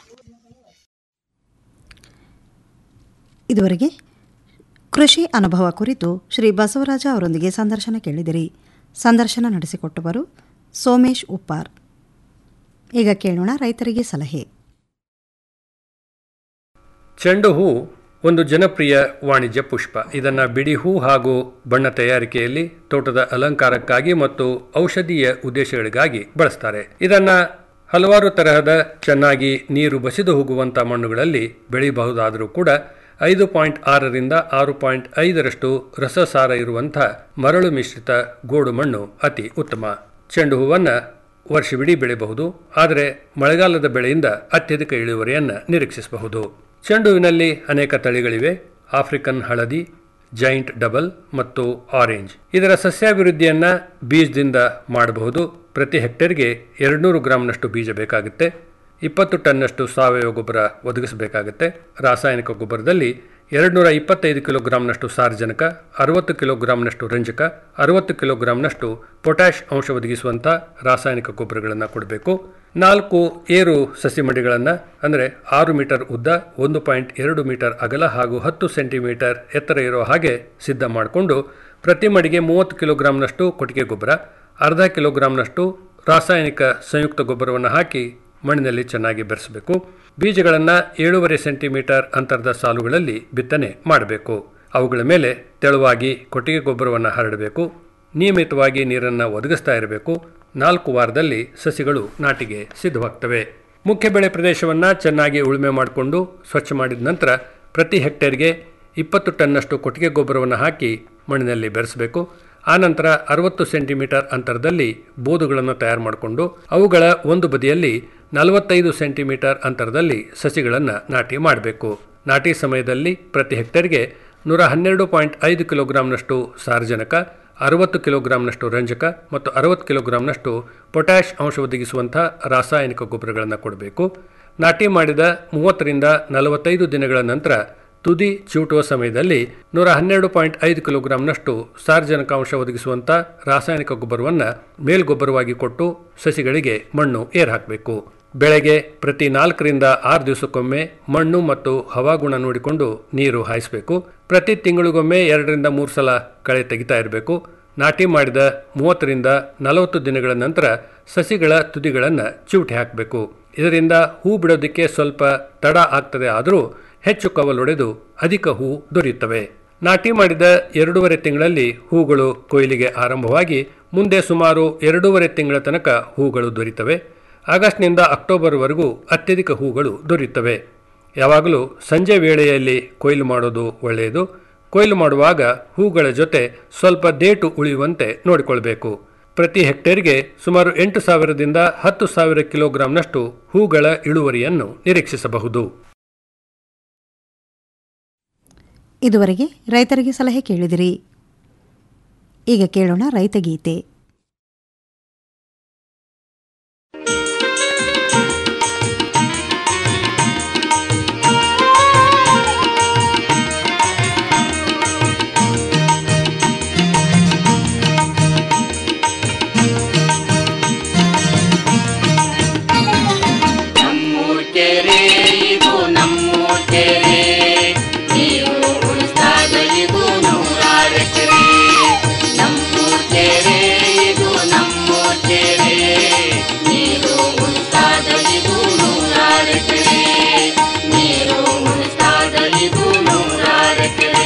ಇದುವರೆಗೆ ಕೃಷಿ ಅನುಭವ ಕುರಿತು ಶ್ರೀ ಬಸವರಾಜ ಅವರೊಂದಿಗೆ ಸಂದರ್ಶನ ಕೇಳಿದಿರಿ ಸಂದರ್ಶನ ನಡೆಸಿಕೊಟ್ಟವರು ಸೋಮೇಶ್ ಉಪ್ಪಾರ್ ಈಗ ಕೇಳೋಣ ರೈತರಿಗೆ ಸಲಹೆ ಚೆಂಡು ಹೂ ಒಂದು ಜನಪ್ರಿಯ ವಾಣಿಜ್ಯ ಪುಷ್ಪ ಇದನ್ನು ಬಿಡಿ ಹೂ ಹಾಗೂ ಬಣ್ಣ ತಯಾರಿಕೆಯಲ್ಲಿ ತೋಟದ ಅಲಂಕಾರಕ್ಕಾಗಿ ಮತ್ತು ಔಷಧೀಯ ಉದ್ದೇಶಗಳಿಗಾಗಿ ಬಳಸ್ತಾರೆ ಇದನ್ನ ಹಲವಾರು ತರಹದ ಚೆನ್ನಾಗಿ ನೀರು ಬಸಿದು ಹೋಗುವಂಥ ಮಣ್ಣುಗಳಲ್ಲಿ ಬೆಳೆಯಬಹುದಾದರೂ ಕೂಡ ಐದು ಪಾಯಿಂಟ್ ಆರರಿಂದ ಆರು ಪಾಯಿಂಟ್ ಐದರಷ್ಟು ರಸಸಾರ ಇರುವಂಥ ಮರಳು ಮಿಶ್ರಿತ ಗೋಡು ಮಣ್ಣು ಅತಿ ಉತ್ತಮ ಚೆಂಡು ಹೂವನ್ನು ವರ್ಷವಿಡೀ ಬೆಳೆಯಬಹುದು ಆದರೆ ಮಳೆಗಾಲದ ಬೆಳೆಯಿಂದ ಅತ್ಯಧಿಕ ಇಳುವರಿಯನ್ನು ನಿರೀಕ್ಷಿಸಬಹುದು ಚೆಂಡುವಿನಲ್ಲಿ ಅನೇಕ ತಳಿಗಳಿವೆ ಆಫ್ರಿಕನ್ ಹಳದಿ ಜೈಂಟ್ ಡಬಲ್ ಮತ್ತು ಆರೆಂಜ್ ಇದರ ಸಸ್ಯಾಭಿವೃದ್ಧಿಯನ್ನ ಬೀಜದಿಂದ ಮಾಡಬಹುದು ಪ್ರತಿ ಹೆಕ್ಟೇರ್ಗೆ ಎರಡುನೂರು ಗ್ರಾಂನಷ್ಟು ಬೀಜ ಬೇಕಾಗುತ್ತೆ ಇಪ್ಪತ್ತು ಟನ್ನಷ್ಟು ಸಾವಯವ ಗೊಬ್ಬರ ಒದಗಿಸಬೇಕಾಗುತ್ತೆ ರಾಸಾಯನಿಕ ಗೊಬ್ಬರದಲ್ಲಿ ಎರಡುನೂರ ಇಪ್ಪತ್ತೈದು ಕಿಲೋಗ್ರಾಂನಷ್ಟು ಸಾರಜನಕ ಅರವತ್ತು ಕಿಲೋಗ್ರಾಂನಷ್ಟು ರಂಜಕ ಅರವತ್ತು ಕಿಲೋಗ್ರಾಂನಷ್ಟು ಪೊಟ್ಯಾಷ್ ಅಂಶ ಒದಗಿಸುವಂಥ ರಾಸಾಯನಿಕ ಗೊಬ್ಬರಗಳನ್ನು ಕೊಡಬೇಕು ನಾಲ್ಕು ಏರು ಸಸಿಮಡಿಗಳನ್ನು ಅಂದರೆ ಆರು ಮೀಟರ್ ಉದ್ದ ಒಂದು ಪಾಯಿಂಟ್ ಎರಡು ಮೀಟರ್ ಅಗಲ ಹಾಗೂ ಹತ್ತು ಸೆಂಟಿಮೀಟರ್ ಎತ್ತರ ಇರೋ ಹಾಗೆ ಸಿದ್ಧ ಮಾಡಿಕೊಂಡು ಪ್ರತಿ ಮಡಿಗೆ ಮೂವತ್ತು ಕಿಲೋಗ್ರಾಂನಷ್ಟು ಕೊಟ್ಟಿಗೆ ಗೊಬ್ಬರ ಅರ್ಧ ಕಿಲೋಗ್ರಾಂನಷ್ಟು ರಾಸಾಯನಿಕ ಸಂಯುಕ್ತ ಗೊಬ್ಬರವನ್ನು ಹಾಕಿ ಮಣ್ಣಿನಲ್ಲಿ ಚೆನ್ನಾಗಿ ಬೆರೆಸಬೇಕು ಬೀಜಗಳನ್ನು ಏಳೂವರೆ ಸೆಂಟಿಮೀಟರ್ ಅಂತರದ ಸಾಲುಗಳಲ್ಲಿ ಬಿತ್ತನೆ ಮಾಡಬೇಕು ಅವುಗಳ ಮೇಲೆ ತೆಳುವಾಗಿ ಕೊಟ್ಟಿಗೆ ಗೊಬ್ಬರವನ್ನು ಹರಡಬೇಕು ನಿಯಮಿತವಾಗಿ ನೀರನ್ನು ಒದಗಿಸ್ತಾ ಇರಬೇಕು ನಾಲ್ಕು ವಾರದಲ್ಲಿ ಸಸಿಗಳು ನಾಟಿಗೆ ಸಿದ್ಧವಾಗ್ತವೆ ಮುಖ್ಯ ಬೆಳೆ ಪ್ರದೇಶವನ್ನು ಚೆನ್ನಾಗಿ ಉಳುಮೆ ಮಾಡಿಕೊಂಡು ಸ್ವಚ್ಛ ಮಾಡಿದ ನಂತರ ಪ್ರತಿ ಹೆಕ್ಟೇರ್ಗೆ ಇಪ್ಪತ್ತು ಟನ್ನಷ್ಟು ಕೊಟ್ಟಿಗೆ ಗೊಬ್ಬರವನ್ನು ಹಾಕಿ ಮಣ್ಣಿನಲ್ಲಿ ಬೆರೆಸಬೇಕು ಆನಂತರ ಅರವತ್ತು ಸೆಂಟಿಮೀಟರ್ ಅಂತರದಲ್ಲಿ ಬೋದುಗಳನ್ನು ತಯಾರು ಮಾಡಿಕೊಂಡು ಅವುಗಳ ಒಂದು ಬದಿಯಲ್ಲಿ ನಲವತ್ತೈದು ಸೆಂಟಿಮೀಟರ್ ಅಂತರದಲ್ಲಿ ಸಸಿಗಳನ್ನು ನಾಟಿ ಮಾಡಬೇಕು ನಾಟಿ ಸಮಯದಲ್ಲಿ ಪ್ರತಿ ಹೆಕ್ಟೇರ್ಗೆ ನೂರ ಹನ್ನೆರಡು ಪಾಯಿಂಟ್ ಐದು ಕಿಲೋಗ್ರಾಂನಷ್ಟು ಸಾರಜನಕ ಅರವತ್ತು ಕಿಲೋಗ್ರಾಂನಷ್ಟು ರಂಜಕ ಮತ್ತು ಅರವತ್ತು ಕಿಲೋಗ್ರಾಂನಷ್ಟು ಪೊಟ್ಯಾಷ್ ಅಂಶ ಒದಗಿಸುವಂಥ ರಾಸಾಯನಿಕ ಗೊಬ್ಬರಗಳನ್ನು ಕೊಡಬೇಕು ನಾಟಿ ಮಾಡಿದ ಮೂವತ್ತರಿಂದ ನಲವತ್ತೈದು ದಿನಗಳ ನಂತರ ತುದಿ ಚಿವುಟುವ ಸಮಯದಲ್ಲಿ ನೂರ ಹನ್ನೆರಡು ಪಾಯಿಂಟ್ ಐದು ಕಿಲೋಗ್ರಾಂನಷ್ಟು ಸಾರ್ವಜನಿಕಾಂಶ ಒದಗಿಸುವಂಥ ರಾಸಾಯನಿಕ ಗೊಬ್ಬರವನ್ನು ಮೇಲ್ಗೊಬ್ಬರವಾಗಿ ಕೊಟ್ಟು ಸಸಿಗಳಿಗೆ ಮಣ್ಣು ಏರ್ ಹಾಕಬೇಕು ಬೆಳೆಗೆ ಪ್ರತಿ ನಾಲ್ಕರಿಂದ ಆರು ದಿವಸಕ್ಕೊಮ್ಮೆ ಮಣ್ಣು ಮತ್ತು ಹವಾಗುಣ ನೋಡಿಕೊಂಡು ನೀರು ಹಾಯಿಸಬೇಕು ಪ್ರತಿ ತಿಂಗಳಿಗೊಮ್ಮೆ ಎರಡರಿಂದ ಮೂರು ಸಲ ಕಳೆ ತೆಗಿತಾ ಇರಬೇಕು ನಾಟಿ ಮಾಡಿದ ಮೂವತ್ತರಿಂದ ನಲವತ್ತು ದಿನಗಳ ನಂತರ ಸಸಿಗಳ ತುದಿಗಳನ್ನು ಚಿವುಟಿ ಹಾಕಬೇಕು ಇದರಿಂದ ಹೂ ಬಿಡೋದಕ್ಕೆ ಸ್ವಲ್ಪ ತಡ ಆಗ್ತದೆ ಆದರೂ ಹೆಚ್ಚು ಕವಲೊಡೆದು ಅಧಿಕ ಹೂ ದೊರೆಯುತ್ತವೆ ನಾಟಿ ಮಾಡಿದ ಎರಡೂವರೆ ತಿಂಗಳಲ್ಲಿ ಹೂಗಳು ಕೊಯ್ಲಿಗೆ ಆರಂಭವಾಗಿ ಮುಂದೆ ಸುಮಾರು ಎರಡೂವರೆ ತಿಂಗಳ ತನಕ ಹೂಗಳು ದೊರೆಯುತ್ತವೆ ಆಗಸ್ಟ್ನಿಂದ ಅಕ್ಟೋಬರ್ವರೆಗೂ ಅತ್ಯಧಿಕ ಹೂಗಳು ದೊರೆಯುತ್ತವೆ ಯಾವಾಗಲೂ ಸಂಜೆ ವೇಳೆಯಲ್ಲಿ ಕೊಯ್ಲು ಮಾಡೋದು ಒಳ್ಳೆಯದು ಕೊಯ್ಲು ಮಾಡುವಾಗ ಹೂಗಳ ಜೊತೆ ಸ್ವಲ್ಪ ದೇಟು ಉಳಿಯುವಂತೆ ನೋಡಿಕೊಳ್ಬೇಕು ಪ್ರತಿ ಹೆಕ್ಟೇರ್ಗೆ ಸುಮಾರು ಎಂಟು ಸಾವಿರದಿಂದ ಹತ್ತು ಸಾವಿರ ಕಿಲೋಗ್ರಾಂನಷ್ಟು ಹೂಗಳ ಇಳುವರಿಯನ್ನು ನಿರೀಕ್ಷಿಸಬಹುದು ಇದುವರೆಗೆ ರೈತರಿಗೆ ಸಲಹೆ ಕೇಳಿದಿರಿ ಈಗ ಕೇಳೋಣ ರೈತಗೀತೆ ನಮ್ಮೂರ್ ಕೆರೆ ಇದು ನಮ್ಮೂರ್ ಕೆರೆ ನೀರು ಉಳಿಸ್ದಾಗ ಇದು ನೂರಾರು ಎಕರೆ ನಮ್ಮೂರ್ ಕೆರೆ ಇದು ನಮ್ಮೂರ್ ಕೆರೆ ನೀರು ಉಳಿಸ್ದಾಗ ಇದು ನೂರಾರು ಎಕರೆ ನೀರು ಉಳಿಸ್ದಾಗ ಇದು ನೂರಾರು ಎಕರೆ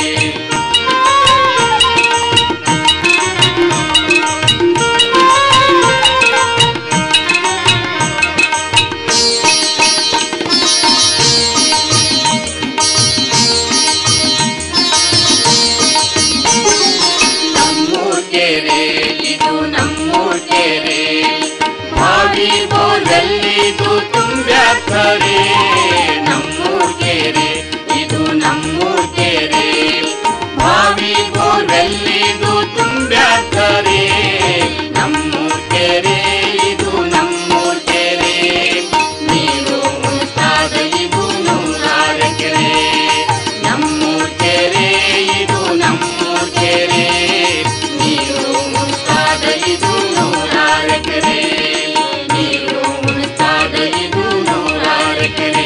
ನಮ್ಮೂರ್ ಕೆರೆ ಇದು ನಮ್ಮೂರ್ ಕೆರೆ ಬಾವಿ ಬೋರ್ವೆಲ್ಲಿದು ತುಂಬ್ಯಾಕರೆ ನಮ್ಮೂರ್ ಕೆರೆ ಇದು ನಮ್ಮೂರ್ ಕೆರೆ ಬಾವಿ ಬೋರ್ವೆಲ್ಲಿದು ತುಂಬ್ಯಾಕರೆ ನಮ್ಮೂರ್ ಕೆರೆ ಇದು ನಮ್ಮೂರ್ ಕೆರೆ ನೀರು ಉಳಿಸ್ತಾದ ಇದು ನೂರಾರು ಎಕರೆ ನಮ್ಮೂರ್ ಕೆರೆ ಇದು ನಮ್ಮೂರ್ ಕೆರೆ ನೀರು ಉಳಿಸ್ತಾದ ಇದು ನೂರಾರು ಎಕರೆ ನೀರು ಉಳಿಸ್ತಾದ ಇದು ನೂರಾರು ಎಕರೆ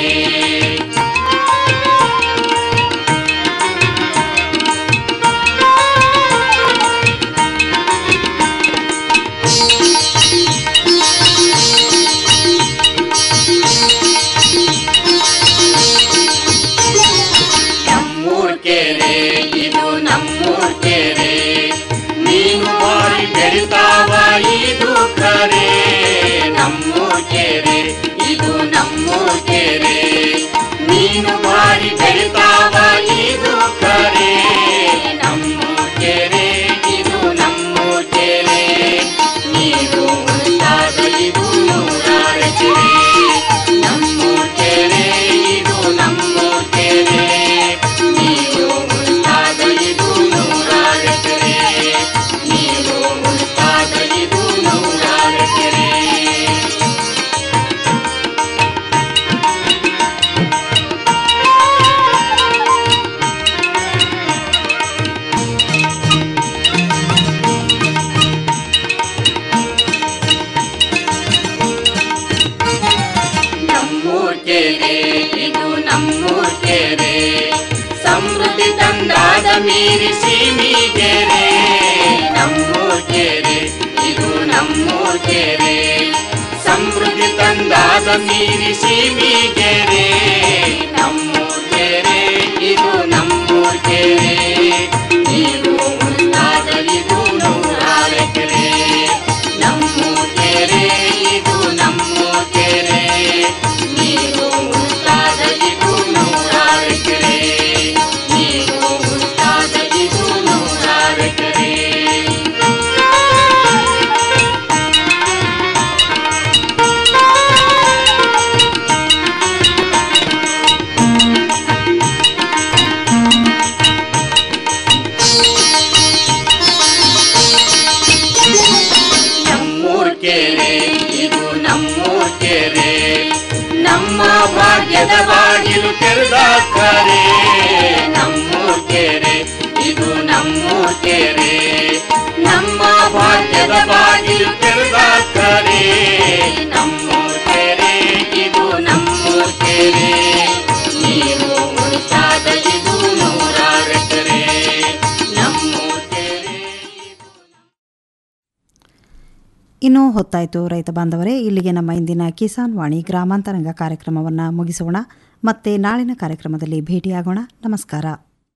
ನಮ್ಮೂರ್ ಕೆರೆ ಇದು ನಮ್ಮೂರ್ ಕೆರೆ ಮೀನು ಬಾರಿ ಬೆಳಿತಾವ ಇದು ಕರೆ ನಮ್ಮೂರ್ ಕೆರೆ ಇದು ನಮ್ಮೂರ್ ಕೆರೆ ಮೀನು ಬಾರಿ ಬೆಳಿತಾವ ಇದು ಕರೆ ನಮ್ಮೂರ್ ಕೆರೆ ಇದು ನಮ್ಮೂರ್ ಕೆರೆ ನೀರು ಉಳಿತಾದ ಇದು ನೂರಾರು ಕೆರೆ ನಮ್ಮೂರ್ ಕೆರೆ ಇದು ನಮ್ಮೂರ್ ಕೆರೆ ನೀರು ಉಳಿತಾದ ಇದು ನೂರಾರು ಕೆರೆ ನೀರು ಉಳಿತಾದ ಇದು ನೂರಾರು ಕೆರೆ ನಮ್ಮೂರ್ ಕೆರೆ ಇದು ನಮ್ಮೂರ್ ಕೆರೆ ಸಮೃದ್ಧಿ ತಂದಾದ ಮೀರಿಸಿ ಮೀಗೆರೆ ನಮ್ಮೂರ್ ಕೆರೆ ಇದು ನಮ್ಮೂರ್ ಕೆರೆ ಸಮೃದ್ಧಿ ತಂದಾದ ಮೀರಿ ಸೀಮಿಗೆರೆ ನಮ್ಮೂರ್ ಕೆರೆ ಇದು ನಮ್ಮೂರ್ ಕೆರೆ ನೀರು ಮುಂತಾದ ಇದು ನೂರಾರು ಎಕರೆ ನಮ್ಮೂರ್ ಕೆರೆ ಇದು ನಮ್ಮೂರ್ ಕೆರೆ ನೀರು ಮುಂತಾದ ಇದು ನೂರಾರು ಎಕರೆ ನೀರು ಮುಂತಾದ ಇದು ನೂರಾರು ಎಕರೆ ನಮ್ಮೂರ್ ಕೆರೆ ಇದು ನಮ್ಮೂರ್ ಕೆರೆ ನಮ್ಮ ಭಾಗ್ಯದ ಬಾಗಿಲು ತೆರೆದಾಕರೆ ನಮ್ಮೂರ್ ಕೆರೆ ಇದು ನಮ್ಮೂರ್ ಕೆರೆ ನಮ್ಮ ಭಾಗ್ಯದ ಬಾಗಿಲು ತೆರೆದಾಕರೆ ನಮ್ಮೂರ್ ಕೆರೆ ಇದು ನಮ್ಮೂರ್ ಕೆರೆ ನೀರು ಮುಂತಾದ ಇದು ನೂರಾರು ಎಕರೆ ನಮ್ಮೂರ್ ಕೆರೆ ಇನ್ನೂ ಹೊತ್ತಾಯಿತು ರೈತ ಬಾಂಧವರೇ ಇಲ್ಲಿಗೆ ನಮ್ಮ ಇಂದಿನ ಕಿಸಾನ್ ವಾಣಿ ಗ್ರಾಮಾಂತರಂಗ ಕಾರ್ಯಕ್ರಮವನ್ನು ಮುಗಿಸೋಣ ಮತ್ತೆ ನಾಳಿನ ಕಾರ್ಯಕ್ರಮದಲ್ಲಿ ಭೇಟಿಯಾಗೋಣ ನಮಸ್ಕಾರ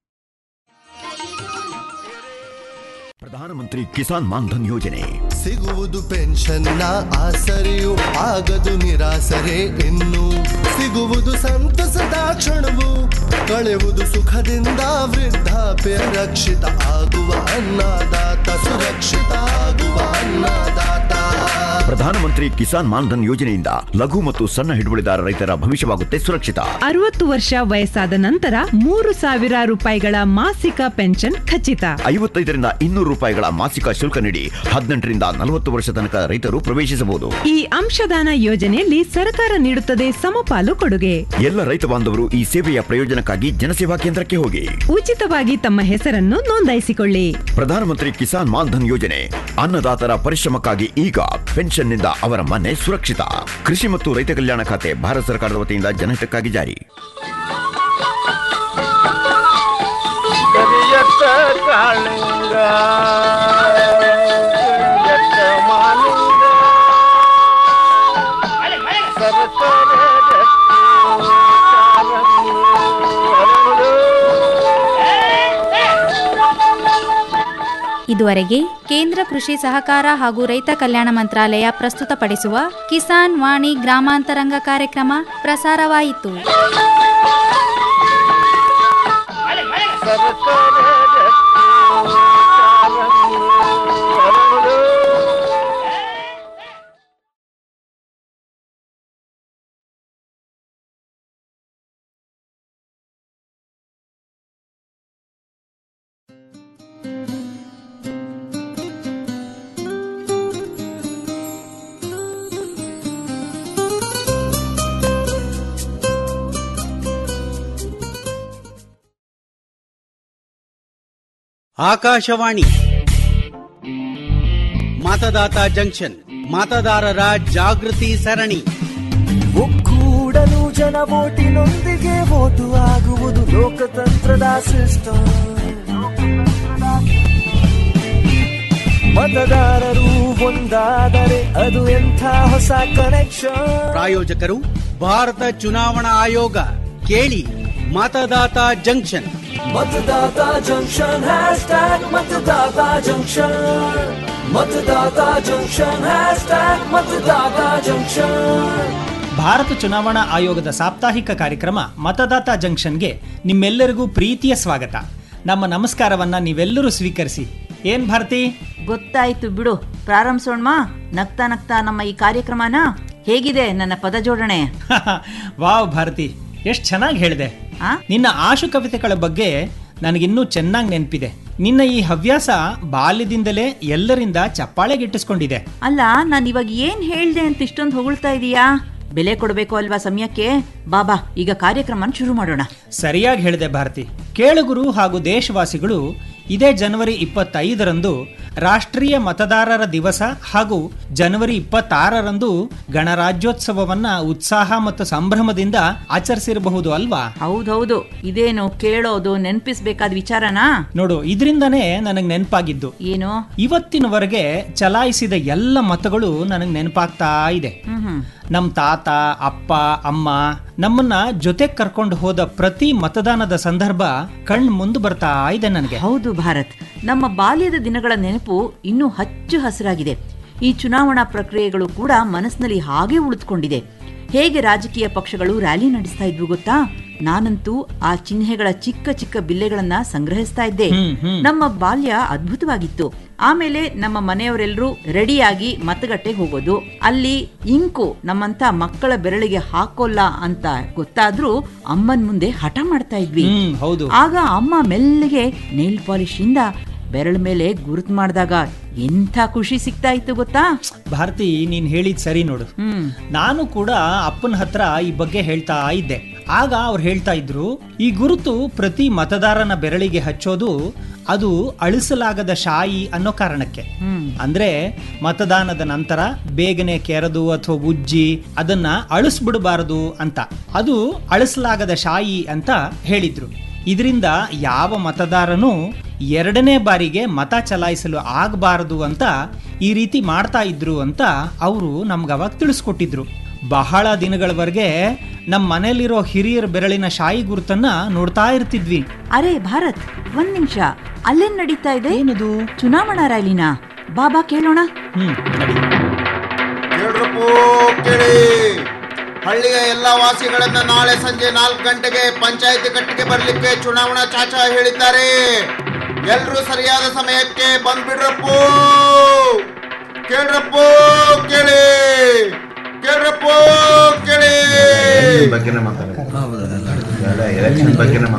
ಪ್ರಧಾನಮಂತ್ರಿ ಕಿಸಾನ್ ಮಾನ್ಧನ್ ಯೋಜನೆ ಸಿಗುವುದು ಪೆನ್ಷನ್ನ ಆಸರೆಯು ಆಗದು ನಿರಾಸರೆ ಇನ್ನು ಸಿಗುವುದು ಸಂತಸದ ಕ್ಷಣವು ಕಳೆಯುವುದು ಸುಖದಿಂದ ವೃದ್ಧಾಪ್ಯ ರಕ್ಷಿತ ಆಗುವ ಅನ್ನದಾತ ಸುರಕ್ಷಿತ ಆಗುವ ಅನ್ನದಾತ ಪ್ರಧಾನಮಂತ್ರಿ ಕಿಸಾನ್ ಮಾನ್ಧನ್ ಯೋಜನೆಯಿಂದ ಲಘು ಮತ್ತು ಸಣ್ಣ ಹಿಡುವಳಿದಾರ ರೈತರ ಭವಿಷ್ಯವಾಗುತ್ತೆ ಸುರಕ್ಷಿತ ಅರವತ್ತು ವರ್ಷ ವಯಸ್ಸಾದ ನಂತರ ಮೂರು ಸಾವಿರ ರೂಪಾಯಿಗಳ ಮಾಸಿಕ ಪೆನ್ಷನ್ ಖಚಿತ ಐವತ್ತೈದರಿಂದ ಇನ್ನೂರು ರೂಪಾಯಿಗಳ ಮಾಸಿಕ ಶುಲ್ಕ ನೀಡಿ ಹದಿನೆಂಟರಿಂದ ನಲವತ್ತು ವರ್ಷ ತನಕ ರೈತರು ಪ್ರವೇಶಿಸಬಹುದು ಈ ಅಂಶದಾನ ಯೋಜನೆಯಲ್ಲಿ ಸರ್ಕಾರ ನೀಡುತ್ತದೆ ಸಮಪಾಲು ಕೊಡುಗೆ ಎಲ್ಲ ರೈತ ಬಾಂಧವರು ಈ ಸೇವೆಯ ಪ್ರಯೋಜನಕ್ಕಾಗಿ ಜನಸೇವಾ ಕೇಂದ್ರಕ್ಕೆ ಹೋಗಿ ಉಚಿತವಾಗಿ ತಮ್ಮ ಹೆಸರನ್ನು ನೋಂದಾಯಿಸಿಕೊಳ್ಳಿ ಪ್ರಧಾನಮಂತ್ರಿ ಕಿಸಾನ್ ಮಾನ್ಧನ್ ಯೋಜನೆ ಅನ್ನದಾತರ ಪರಿಶ್ರಮಕ್ಕಾಗಿ ಈಗ ಪೆನ್ಷನ್ನಿಂದ ಅವರ ಮನೆ ಸುರಕ್ಷಿತ ಕೃಷಿ ಮತ್ತು ರೈತ ಕಲ್ಯಾಣ ಖಾತೆ ಭಾರತ ಸರ್ಕಾರದ ವತಿಯಿಂದ ಜನಹಿತಕ್ಕಾಗಿ ಜಾರಿ ಕರಿಯತ್ತ ಕಾಳಿಂಗ ಕರಿಯತ್ತ ಮಾಲಿಂಗ ಸರಸರ ಗಟ್ಟಿ ಕಾಲಂದು ಹರಳು. ಇದುವರೆಗೆ ಕೇಂದ್ರ ಕೃಷಿ ಸಹಕಾರ ಹಾಗೂ ರೈತ ಕಲ್ಯಾಣ ಮಂತ್ರಾಲಯ ಪ್ರಸ್ತುತಪಡಿಸುವ ಕಿಸಾನ್ ವಾಣಿ ಗ್ರಾಮಾಂತರಂಗ ಕಾರ್ಯಕ್ರಮ ಪ್ರಸಾರವಾಯಿತು ಸರಸರ ಗಟ್ಟಿ ಕಾಲಂದು ಹರಳು. ಆಕಾಶವಾಣಿ ಮತದಾತ ಜಂಕ್ಷನ್ ಮತದಾರರ ಜಾಗೃತಿ ಸರಣಿ ಒಕ್ಕೂಡಲು ಜನ ಓಟಿನೊಂದಿಗೆ ಓಟು ಆಗುವುದು ಲೋಕತಂತ್ರದ ಸಿಸ್ಟಮ್ ಮತದಾರರು ಒಂದಾದರೆ ಅದು ಎಂಥ ಹೊಸ ಕನೆಕ್ಷನ್ ಪ್ರಾಯೋಜಕರು ಭಾರತ ಚುನಾವಣಾ ಆಯೋಗ ಕೇಳಿ ಮತದಾತ ಜಂಕ್ಷನ್ मतदाता जंक्शन हैशटैग मतदाता जंक्शन मतदाता जंक्शन हैशटैग मतदाता जंक्शन ಭಾರತ ಚುನಾವಣಾ ಆಯೋಗದ ಸಾಪ್ತಾಹಿಕ ಕಾರ್ಯಕ್ರಮ ಮತದಾತ ಜಂಕ್ಷನ್ಗೆ ನಿಮ್ಮೆಲ್ಲರಿಗೂ ಪ್ರೀತಿಯ ಸ್ವಾಗತ ನಮ್ಮ ನಮಸ್ಕಾರವನ್ನ ನೀವೆಲ್ಲರೂ ಸ್ವೀಕರಿಸಿ ಏನ್ ಭಾರತಿ ಗೊತ್ತಾಯ್ತು ಬಿಡು ಪ್ರಾರಂಭಿಸೋಣ ನಗ್ತಾ ನಗ್ತಾ ನಮ್ಮ ಈ ಕಾರ್ಯಕ್ರಮನ ಹೇಗಿದೆ ನನ್ನ ಪದ ಜೋಡಣೆ ವಾವ್ ಭಾರತಿ ಎಷ್ಟು ಚೆನ್ನಾಗಿ ಹೇಳಿದೆ ನಿನ್ನ ಆಶು ಕವಿತೆಗಳ ಬಗ್ಗೆ ನನಗಿನ್ನೂ ಚೆನ್ನಾಗಿ ನೆನಪಿದೆ ನಿನ್ನ ಈ ಹವ್ಯಾಸ ಬಾಲ್ಯದಿಂದಲೇ ಎಲ್ಲರಿಂದ ಚಪ್ಪಾಳೆಗಿಟ್ಟಿಸ್ಕೊಂಡಿದೆ ಅಲ್ಲ ನಾನು ಇವಾಗ ಏನ್ ಹೇಳ್ದೆ ಅಂತ ಇಷ್ಟೊಂದು ಹೊಗಳ್ತಾ ಇದೀಯಾ ಬೆಲೆ ಕೊಡಬೇಕು ಅಲ್ವಾ ಸಮಯಕ್ಕೆ ಬಾಬಾ ಈಗ ಕಾರ್ಯಕ್ರಮ ಶುರು ಮಾಡೋಣ ಸರಿಯಾಗಿ ಹೇಳಿದೆ ಭಾರತಿ ಕೇಳುಗರು ಹಾಗೂ ದೇಶವಾಸಿಗಳು ಇದೇ ಜನವರಿ ಇಪ್ಪತ್ತೈದರಂದು ರಾಷ್ಟ್ರೀಯ ಮತದಾರರ ದಿವಸ ಹಾಗೂ ಜನವರಿ ಇಪ್ಪತ್ತಾರರಂದು ಗಣರಾಜ್ಯೋತ್ಸವವನ್ನ ಉತ್ಸಾಹ ಮತ್ತು ಸಂಭ್ರಮದಿಂದ ಆಚರಿಸಿರಬಹುದು ಅಲ್ವಾ ಹೌದೌದು ಇದೇನು ಕೇಳೋದು ನೆನ್ಪಿಸ್ಬೇಕಾದ ವಿಚಾರನಾ ನೋಡು ಇದರಿಂದನೇ ನನಗೆ ನೆನಪಾಗಿದ್ದು ಏನು ಇವತ್ತಿನವರೆಗೆ ಚಲಾಯಿಸಿದ ಎಲ್ಲ ಮತಗಳು ನನಗೆ ನೆನಪಾಗ್ತಾ ಇದೆ ಹ್ಮ್ ಹ್ಮ್ ನಮ್ ತಾತ ಅಪ್ಪ ಅಮ್ಮ ನಮ್ಮನ್ನ ಜೊತೆ ಕರ್ಕೊಂಡು ಹೋದ ಪ್ರತಿ ಮತದಾನದ ಸಂದರ್ಭ ಕಣ್ ಮುಂದೆ ಬರ್ತಾ ಇದೆ ನನಗೆ ಹೌದು ಭಾರತ್ ನಮ್ಮ ಬಾಲ್ಯದ ದಿನಗಳ ನೆನಪು ಇನ್ನೂ ಹಚ್ಚು ಹಸಿರಾಗಿದೆ ಈ ಚುನಾವಣಾ ಪ್ರಕ್ರಿಯೆಗಳು ಕೂಡ ಮನಸ್ಸಿನಲ್ಲಿ ಹಾಗೆ ಉಳಿದುಕೊಂಡಿದೆ ಹೇಗೆ ರಾಜಕೀಯ ಪಕ್ಷಗಳು ರ್ಯಾಲಿ ನಡೆಸ್ತಾ ಇದ್ವು ಗೊತ್ತಾ ನಾನಂತೂ ಆ ಚಿಹ್ನೆಗಳ ಚಿಕ್ಕ ಚಿಕ್ಕ ಬಿಲ್ಲೆಗಳನ್ನ ಸಂಗ್ರಹಿಸ್ತಾ ಇದ್ದೆ ಹ್ಮ್, ಹ್ಮ್. ನಮ್ಮ ಬಾಲ್ಯ ಅದ್ಭುತವಾಗಿತ್ತು ಆಮೇಲೆ ನಮ್ಮ ಮನೆಯವರೆಲ್ಲರೂ ರೆಡಿಯಾಗಿ ಮತಗಟ್ಟೆಗೆ ಹೋಗೋದು ಅಲ್ಲಿ ಇಂಕು ನಮ್ಮಂತ ಮಕ್ಕಳ ಬೆರಳಿಗೆ ಹಾಕೋಲ್ಲ ಅಂತ ಗೊತ್ತಾದ್ರೂ ಅಮ್ಮನ್ ಮುಂದೆ ಹಠ ಮಾಡ್ತಾ ಇದ್ವಿ ಹ್ಮ್ ಹೌದು ಆಗ ಅಮ್ಮ ಮೆಲ್ಲಗೆ ನೇಲ್ ಪಾಲಿಶ್ ಇಂದ ಬೆರಳ ಮೇಲೆ ಗುರುತು ಮಾಡಿದಾಗ ಎಂಥ ಖುಷಿ ಸಿಗ್ತಾ ಇತ್ತು ಗೊತ್ತಾ ಭಾರತಿ ನೀನ್ ಹೇಳಿದ್ ಸರಿ ನೋಡು ಹ್ಮ್ ನಾನು ಕೂಡ ಅಪ್ಪನ ಹತ್ರ ಈ ಬಗ್ಗೆ ಹೇಳ್ತಾ ಇದ್ದೆ ಆಗ ಅವ್ರು ಹೇಳ್ತಾ ಇದ್ರು ಈ ಗುರುತು ಪ್ರತಿ ಮತದಾರನ ಬೆರಳಿಗೆ ಹಚ್ಚೋದು ಅದು ಅಳಿಸಲಾಗದ ಶಾಯಿ ಅನ್ನೋ ಕಾರಣಕ್ಕೆ ಹ್ಮ್ ಅಂದ್ರೆ ಮತದಾನದ ನಂತರ ಬೇಗನೆ ಕೆರೆದು ಅಥವಾ ಉಜ್ಜಿ ಅದನ್ನ ಅಳಿಸ್ಬಿಡಬಾರದು ಅಂತ ಅದು ಅಳಿಸಲಾಗದ ಶಾಯಿ ಅಂತ ಹೇಳಿದ್ರು ಇದರಿಂದ ಯಾವ ಮತದಾರನು ಎರಡನೇ ಬಾರಿಗೆ ಮತ ಚಲಾಯಿಸಲು ಆಗಬಾರದು ಅಂತ ಈ ರೀತಿ ಮಾಡ್ತಾ ಇದ್ರು ಅಂತ ಅವರು ನಮ್ಗೆ ಅವಾಗ ತಿಳಿಸ್ಕೊಟ್ಟಿದ್ರು ಬಹಳ ದಿನಗಳವರೆಗೆ ನಮ್ಮ ಮನೇಲಿರೋ ಹಿರಿಯರ ಬೆರಳಿನ ಶಾಯಿ ಗುರುತನ್ನ ನೋಡ್ತಾ ಇರ್ತಿದ್ವಿ ಅರೆ ಭಾರತ್ ಒಂದ್ ನಿಮಿಷ ಅಲ್ಲೇನ್ ನಡೀತಾ ಇದೆ ಏನದು ಚುನಾವಣಾ ರ್ಯಾಲಿನಾ ಬಾಬಾ ಕೇಳೋಣ ಹ್ಮ್ ನಡಿ. ಕೇಳ್ರಪ್ಪೋ ಕೇಳಿ ಹಳ್ಳಿಯ ಎಲ್ಲಾ ವಾಸಿಗಳನ್ನ ನಾಳೆ ಸಂಜೆ ನಾಲ್ಕು ಗಂಟೆಗೆ ಪಂಚಾಯತಿ ಕಟ್ಟಿಗೆ ಬರ್ಲಿಕ್ಕೆ ಚುನಾವಣಾ ಚಾಚಾ ಹೇಳಿದ್ದಾರೆ ಎಲ್ರೂ ಸರಿಯಾದ ಸಮಯಕ್ಕೆ ಬಂದ್ಬಿಡ್ರಪ್ಪೋ ಕೇಳ್ರಪ್ಪೋ ಕೇಳಿ ಕೇಳ್ರಪ್ಪೋ ಕೇಳಿ ಬಗ್ಗೆನೇ ಎಲೆಕ್ಷನ್ ಬಗ್ಗೆನೇ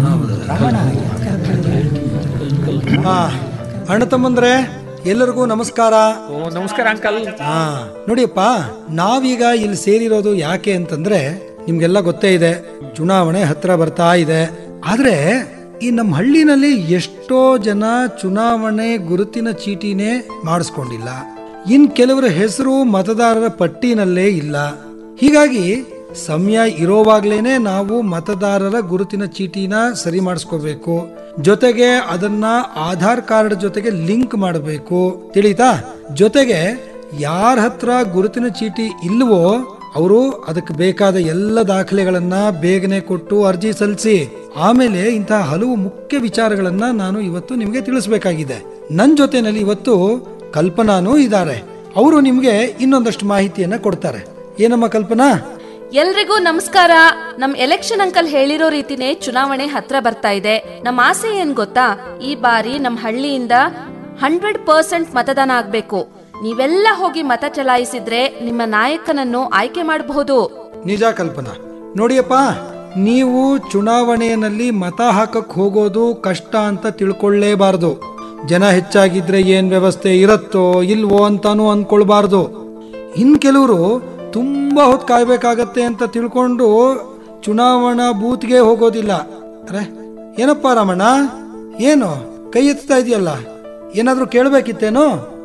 ಹಾ ಅಣ್ಣ ತಮ್ಮಂದ್ರೆ ಎಲ್ಲರಿಗೂ ನಮಸ್ಕಾರ ಓ ನಮಸ್ಕಾರ ಅಂಕಲ್ ಹಾ ನೋಡಿಯಪ್ಪ ನಾವೀಗ ಇಲ್ಲಿ ಸೇರಿರೋದು ಯಾಕೆ ಅಂತಂದ್ರೆ ನಿಮ್ಗೆಲ್ಲ ಗೊತ್ತೇ ಇದೆ ಚುನಾವಣೆ ಹತ್ರ ಬರ್ತಾ ಇದೆ ಆದ್ರೆ ಈ ನಮ್ಮ ಹಳ್ಳಿನಲ್ಲಿ ಎಷ್ಟೋ ಜನ ಚುನಾವಣೆ ಗುರುತಿನ ಚೀಟಿನೇ ಮಾಡಿಸ್ಕೊಂಡಿಲ್ಲ ಇನ್ ಕೆಲವರ ಹೆಸರು ಮತದಾರರ ಪಟ್ಟಿನಲ್ಲೇ ಇಲ್ಲ ಹೀಗಾಗಿ ಸಮಯ ಇರೋವಾಗ್ಲೇನೆ ನಾವು ಮತದಾರರ ಗುರುತಿನ ಚೀಟಿನ ಸರಿ ಮಾಡಿಸ್ಕೋಬೇಕು ಜೊತೆಗೆ ಅದನ್ನ ಆಧಾರ್ ಕಾರ್ಡ್ ಜೊತೆಗೆ ಲಿಂಕ್ ಮಾಡಬೇಕು ತಿಳಿತಾ ಜೊತೆಗೆ ಯಾರ ಹತ್ರ ಗುರುತಿನ ಚೀಟಿ ಇಲ್ವೋ ಅವರು ಅದಕ್ಕೆ ಬೇಕಾದ ಎಲ್ಲ ದಾಖಲೆಗಳನ್ನ ಬೇಗನೆ ಕೊಟ್ಟು ಅರ್ಜಿ ಸಲ್ಲಿಸಿ ಆಮೇಲೆ ಇಂತಹ ಹಲವು ಮುಖ್ಯ ವಿಚಾರಗಳನ್ನ ನಾನು ಇವತ್ತು ನಿಮಗೆ ತಿಳಿಸ್ಬೇಕಾಗಿದೆ ನನ್ನ ಜೊತೆನಲ್ಲಿ ಇವತ್ತು ಕಲ್ಪನಾನೂ ಇದ್ದಾರೆ ಅವರು ನಿಮಗೆ ಇನ್ನೊಂದಷ್ಟು ಮಾಹಿತಿಯನ್ನ ಕೊಡ್ತಾರೆ ಏನಮ್ಮ ಕಲ್ಪನಾ ಎಲ್ರಿಗೂ ನಮಸ್ಕಾರ ನಮ್ ಎಲೆಕ್ಷನ್ ಅಂಕಲ್ ಹೇಳಿರೋ ರೀತಿನೇ ಚುನಾವಣೆ ಹತ್ರ ಬರ್ತಾ ಇದೆ ನಮ್ಮ ಆಸೆ ಏನ್ ಗೊತ್ತಾ ಈ ಬಾರಿ ನಮ್ ಹಳ್ಳಿಯಿಂದ ಹಂಡ್ರೆಡ್ ಪರ್ಸೆಂಟ್ ಮತದಾನ ಆಗ್ಬೇಕು ನೀವೆಲ್ಲ ಹೋಗಿ ಮತ ಚಲಾಯಿಸಿದ್ರೆ ನಿಮ್ಮ ನಾಯಕನನ್ನು ಆಯ್ಕೆ ಮಾಡಬಹುದು ನಿಜ ಕಲ್ಪನಾ ನೋಡಿಯಪ್ಪ ನೀವು ಚುನಾವಣೆಯಲ್ಲಿ ಮತ ಹಾಕಕ್ ಹೋಗೋದು ಕಷ್ಟ ಅಂತ ತಿಳ್ಕೊಳ್ಳೇಬಾರ್ದು ಜನ ಹೆಚ್ಚಾಗಿದ್ರೆ ಏನ್ ವ್ಯವಸ್ಥೆ ಇರತ್ತೋ ಇಲ್ವೋ ಅಂತಾನು ಅನ್ಕೊಳ್ಬಾರ್ದು ಇನ್ ಕೆಲವರು ತುಂಬಾ ಹೊತ್ತು ಕಾಯ್ಬೇಕಾಗತ್ತೆ ಅಂತ ತಿಳ್ಕೊಂಡು ಚುನಾವಣಾ ಬೂತ್ಗೆ ಹೋಗೋದಿಲ್ಲ ಅರೆ ಏನಪ್ಪ ರಾಮಣ್ಣ ಏನು ಕೈ ಎತ್ತಾ ಇದೆಯಲ್ಲ ಏನಾದ್ರೂ ಕೇಳಬೇಕಿತ್ತೇನೋ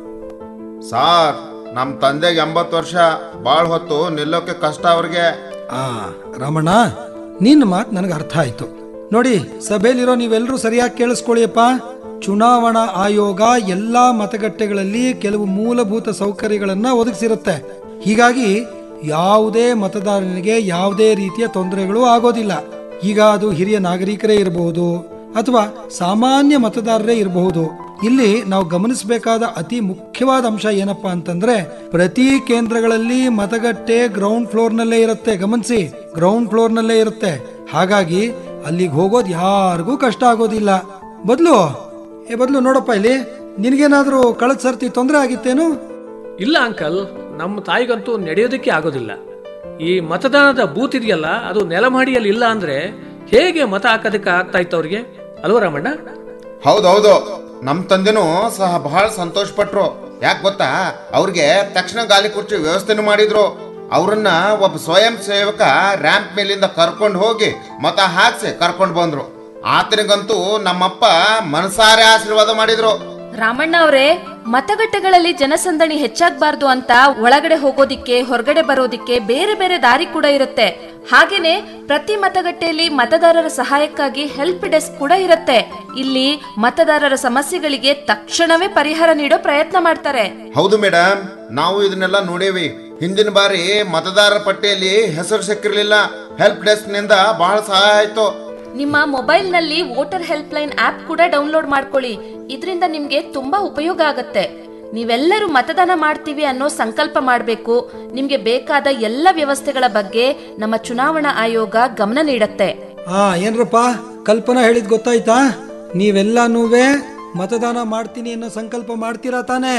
ಸಾರ್ ನಮ್ ತಂದೆಗೆ ಎಂಬತ್ತು ವರ್ಷ ಬಾಳ್ ಹೊತ್ತು ನಿಲ್ಲೋಕೆ ಕಷ್ಟ ಅವ್ರಿಗೆ ಆ ರಾಮಣ್ಣ ನಿನ್ನ ಮಾತು ನನಗೆ ಅರ್ಥ ಆಯ್ತು ನೋಡಿ ಸಭೆಯಲ್ಲಿರೋ ನೀವೆಲ್ಲರೂ ಸರಿಯಾಗಿ ಕೇಳಿಸ್ಕೊಳ್ಳಿಯಪ್ಪ ಚುನಾವಣಾ ಆಯೋಗ ಎಲ್ಲಾ ಮತಗಟ್ಟೆಗಳಲ್ಲಿ ಕೆಲವು ಮೂಲಭೂತ ಸೌಕರ್ಯಗಳನ್ನ ಒದಗಿಸಿರುತ್ತೆ ಹೀಗಾಗಿ ಯಾವುದೇ ಮತದಾರನಿಗೆ ಯಾವುದೇ ರೀತಿಯ ತೊಂದರೆಗಳು ಆಗೋದಿಲ್ಲ ಈಗ ಅದು ಹಿರಿಯ ನಾಗರಿಕರೇ ಇರಬಹುದು ಅಥವಾ ಸಾಮಾನ್ಯ ಮತದಾರರೇ ಇರಬಹುದು ಇಲ್ಲಿ ನಾವು ಗಮನಿಸಬೇಕಾದ ಅತಿ ಮುಖ್ಯವಾದ ಅಂಶ ಏನಪ್ಪಾ ಅಂತಂದ್ರೆ ಪ್ರತಿ ಕೇಂದ್ರಗಳಲ್ಲಿ ಮತಗಟ್ಟೆ ಗ್ರೌಂಡ್ ಫ್ಲೋರ್ ನಲ್ಲೇ ಇರುತ್ತೆ ಗಮನಿಸಿ ಗ್ರೌಂಡ್ ಫ್ಲೋರ್ ನಲ್ಲೇ ಇರುತ್ತೆ ಹಾಗಾಗಿ ಅಲ್ಲಿಗೆ ಹೋಗೋದು ಯಾರಿಗೂ ಕಷ್ಟ ಆಗೋದಿಲ್ಲ ಬದಲು ಏ ಬದಲು ನೋಡಪ್ಪ ಇಲ್ಲಿ ನಿನಗೇನಾದ್ರೂ ಕಳೆದ ಸರ್ತಿ ತೊಂದರೆ ಆಗಿತ್ತೇನು ಇಲ್ಲ ಅಂಕಲ್ ನಮ್ಮ ತಾಯಿಗಂತೂ ನಡೆಯೋದಕ್ಕೆ ಆಗೋದಿಲ್ಲ ಈ ಮತದಾನದ ಬೂತ್ ಇದೆಯಲ್ಲ ಅದು ನೆಲಮಹಡಿಯಲ್ಲಿ ಇಲ್ಲ ಅಂದ್ರೆ ಹೇಗೆ ಮತ ಹಾಕೋದಕ್ಕೆ ಆಗ್ತಾ ಇತ್ತು ಅವ್ರಿಗೆ ಅಲ್ವಾ ರಾಮಣ್ಣ ಹೌದೌದು ನಮ್ ತಂದೆನೂ ಸಹ ಬಹಳ ಸಂತೋಷ ಪಟ್ರು ಯಾಕೆ ಗೊತ್ತಾ ಅವ್ರಿಗೆ ತಕ್ಷಣ ಗಾಲಿ ಕುರ್ಚಿ ವ್ಯವಸ್ಥೆನೂ ಮಾಡಿದ್ರು ಅವ್ರನ್ನ ಒಬ್ಬ ಸ್ವಯಂ ಸೇವಕ ರ್ಯಾಂಪ್ ಮೇಲಿಂದ ಕರ್ಕೊಂಡು ಹೋಗಿ ಮತ ಹಾಕ್ಸಿ ಕರ್ಕೊಂಡು ಬಂದ್ರು ಆತನಿಗಂತೂ ನಮ್ಮಪ್ಪ ಮನಸಾರೆ ಆಶೀರ್ವಾದ ಮಾಡಿದ್ರು ರಾಮಣ್ಣ ಅವರೇ ಮತಗಟ್ಟೆಗಳಲ್ಲಿ ಜನಸಂದಣಿ ಹೆಚ್ಚಾಗಬಾರ್ದು ಅಂತ ಒಳಗಡೆ ಹೋಗೋದಿಕ್ಕೆ ಹೊರಗಡೆ ಬರೋದಿಕ್ಕೆ ಬೇರೆ ಬೇರೆ ದಾರಿ ಕೂಡ ಇರುತ್ತೆ ಹಾಗೇನೆ ಪ್ರತಿ ಮತಗಟ್ಟೆಯಲ್ಲಿ ಮತದಾರರ ಸಹಾಯಕ್ಕಾಗಿ ಹೆಲ್ಪ್ ಡೆಸ್ಕ್ ಕೂಡ ಇರುತ್ತೆ ಇಲ್ಲಿ ಮತದಾರರ ಸಮಸ್ಯೆಗಳಿಗೆ ತಕ್ಷಣವೇ ಪರಿಹಾರ ನೀಡೋ ಪ್ರಯತ್ನ ಮಾಡ್ತಾರೆ ಹೌದು ಮೇಡಮ್ ನಾವು ಇದನ್ನೆಲ್ಲ ನೋಡೇವಿ ಹಿಂದಿನ ಬಾರಿ ಮತದಾರರ ಪಟ್ಟಿಯಲ್ಲಿ ಹೆಸರು ಸಿಕ್ಕಿರ್ಲಿಲ್ಲ ಹೆಲ್ಪ್ ಡೆಸ್ಕ್ ನಿಂದ ಬಹಳ ಸಹಾಯ ಆಯ್ತು ನಿಮ್ಮ ಮೊಬೈಲ್ ನಲ್ಲಿ ವೋಟರ್ ಹೆಲ್ಪ್ ಲೈನ್ ಆಪ್ ಕೂಡ ಡೌನ್ಲೋಡ್ ಮಾಡ್ಕೊಳ್ಳಿ ಇದರಿಂದ ನಿಮ್ಗೆ ತುಂಬಾ ಉಪಯೋಗ ಆಗತ್ತೆ ನೀವೆಲ್ಲರೂ ಮತದಾನ ಮಾಡ್ತೀವಿ ಅನ್ನೋ ಸಂಕಲ್ಪ ಮಾಡಬೇಕು ನಿಮ್ಗೆ ಬೇಕಾದ ಎಲ್ಲ ವ್ಯವಸ್ಥೆಗಳ ಬಗ್ಗೆ ನಮ್ಮ ಚುನಾವಣಾ ಆಯೋಗ ಗಮನ ನೀಡತ್ತೆ ಹಾ ಏನ್ರಪ್ಪ ಕಲ್ಪನಾ ಹೇಳಿದ್ ಗೊತ್ತಾಯ್ತಾ ನೀವೆಲ್ಲಾನೂವೆ ಮತದಾನ ಮಾಡ್ತೀನಿ ಅನ್ನೋ ಸಂಕಲ್ಪ ಮಾಡ್ತೀರಾ ತಾನೇ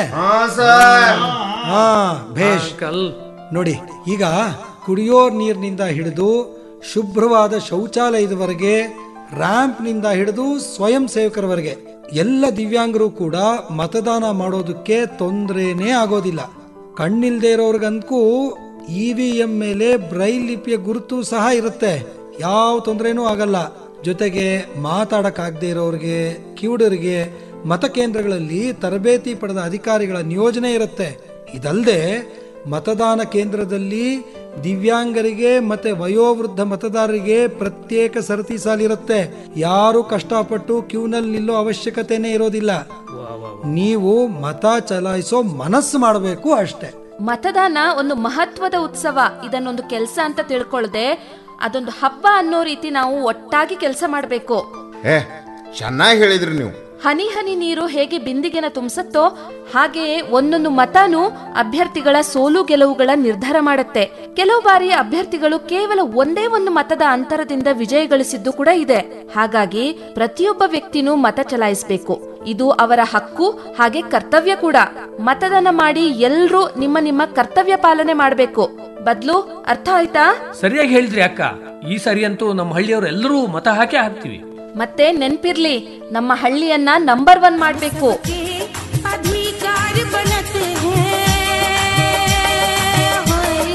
ಹಾ ಭೇಷ್ ನೋಡಿ ಈಗ ಕುಡಿಯೋ ನೀರಿನಿಂದ ಹಿಡಿದು ಶುಭ್ರವಾದ ಶೌಚಾಲಯದವರೆಗೆ ರ್ಯಾಂಪ್ನಿಂದ ಹಿಡಿದು ಸ್ವಯಂ ಸೇವಕರವರೆಗೆ ಎಲ್ಲ ದಿವ್ಯಾಂಗರು ಕೂಡ ಮತದಾನ ಮಾಡೋದಕ್ಕೆ ತೊಂದರೆನೇ ಆಗೋದಿಲ್ಲ ಕಣ್ಣಿಲ್ದೇ ಇರೋರ್ಗಂತೂ ಇ ವಿ ಎಂ ಮೇಲೆ ಬ್ರೈಲ್ ಲಿಪಿಯ ಗುರುತು ಸಹ ಇರುತ್ತೆ ಯಾವ ತೊಂದರೆನೂ ಆಗಲ್ಲ ಜೊತೆಗೆ ಮಾತಾಡಕ್ಕಾಗದೇ ಇರೋರಿಗೆ ಕಿವುಡರಿಗೆ ಮತಕೇಂದ್ರಗಳಲ್ಲಿ ತರಬೇತಿ ಪಡೆದ ಅಧಿಕಾರಿಗಳ ನಿಯೋಜನೆ ಇರುತ್ತೆ ಇದಲ್ಲದೆ ಮತದಾನ ಕೇಂದ್ರದಲ್ಲಿ ದಿವ್ಯಾಂಗರಿಗೆ ಮತ್ತೆ ವಯೋವೃದ್ಧ ಮತದಾರರಿಗೆ ಪ್ರತ್ಯೇಕ ಸರತಿ ಸಾಲಿರುತ್ತೆ ಯಾರು ಕಷ್ಟಪಟ್ಟು ಕ್ಯೂನಲ್ಲಿ ನಿಲ್ಲೋ ಅವಶ್ಯಕತೆನೇ ಇರೋದಿಲ್ಲ ನೀವು ಮತ ಚಲಾಯಿಸೋ ಮನಸ್ಸು ಮಾಡಬೇಕು ಅಷ್ಟೇ ಮತದಾನ ಒಂದು ಮಹತ್ವದ ಉತ್ಸವ ಇದನ್ನೊಂದು ಕೆಲಸ ಅಂತ ತಿಳ್ಕೊಳ್ದೆ ಅದೊಂದು ಹಬ್ಬ ಅನ್ನೋ ರೀತಿ ನಾವು ಒಟ್ಟಾಗಿ ಕೆಲಸ ಮಾಡಬೇಕು ಏ ಚೆನ್ನಾಗಿ ಹೇಳಿದ್ರಿ ನೀವು ಹನಿ ಹನಿ ನೀರು ಹೇಗೆ ಬಿಂದಿಗೆನ ತುಂಬಿಸತ್ತೋ ಹಾಗೆಯೇ ಒಂದೊಂದು ಮತನೂ ಅಭ್ಯರ್ಥಿಗಳ ಸೋಲು ಗೆಲುವುಗಳ ನಿರ್ಧಾರ ಮಾಡುತ್ತೆ ಕೆಲವು ಬಾರಿ ಅಭ್ಯರ್ಥಿಗಳು ಕೇವಲ ಒಂದೇ ಒಂದು ಮತದ ಅಂತರದಿಂದ ವಿಜಯ ಗಳಿಸಿದ್ದು ಕೂಡ ಇದೆ ಹಾಗಾಗಿ ಪ್ರತಿಯೊಬ್ಬ ವ್ಯಕ್ತಿನೂ ಮತ ಚಲಾಯಿಸಬೇಕು ಇದು ಅವರ ಹಕ್ಕು ಹಾಗೆ ಕರ್ತವ್ಯ ಕೂಡ ಮತದಾನ ಮಾಡಿ ಎಲ್ರೂ ನಿಮ್ಮ ನಿಮ್ಮ ಕರ್ತವ್ಯ ಪಾಲನೆ ಮಾಡಬೇಕು ಬದ್ಲು ಅರ್ಥ ಆಯ್ತಾ ಸರಿಯಾಗಿ ಹೇಳಿದ್ರಿ ಅಕ್ಕ ಈ ಸರಿ ಅಂತೂ ನಮ್ಮ ಹಳ್ಳಿಯವರು ಎಲ್ಲರೂ ಮತ ಹಾಕಿ ಹಾಕ್ತಿವಿ ಮತ್ತೆ ನೆನ್ಪಿರ್ಲಿ ನಮ್ಮ ಹಳ್ಳಿಯನ್ನ ನಂಬರ್ ಒನ್ ಮಾಡ್ಬೇಕು अधिकार बनत हैं होय।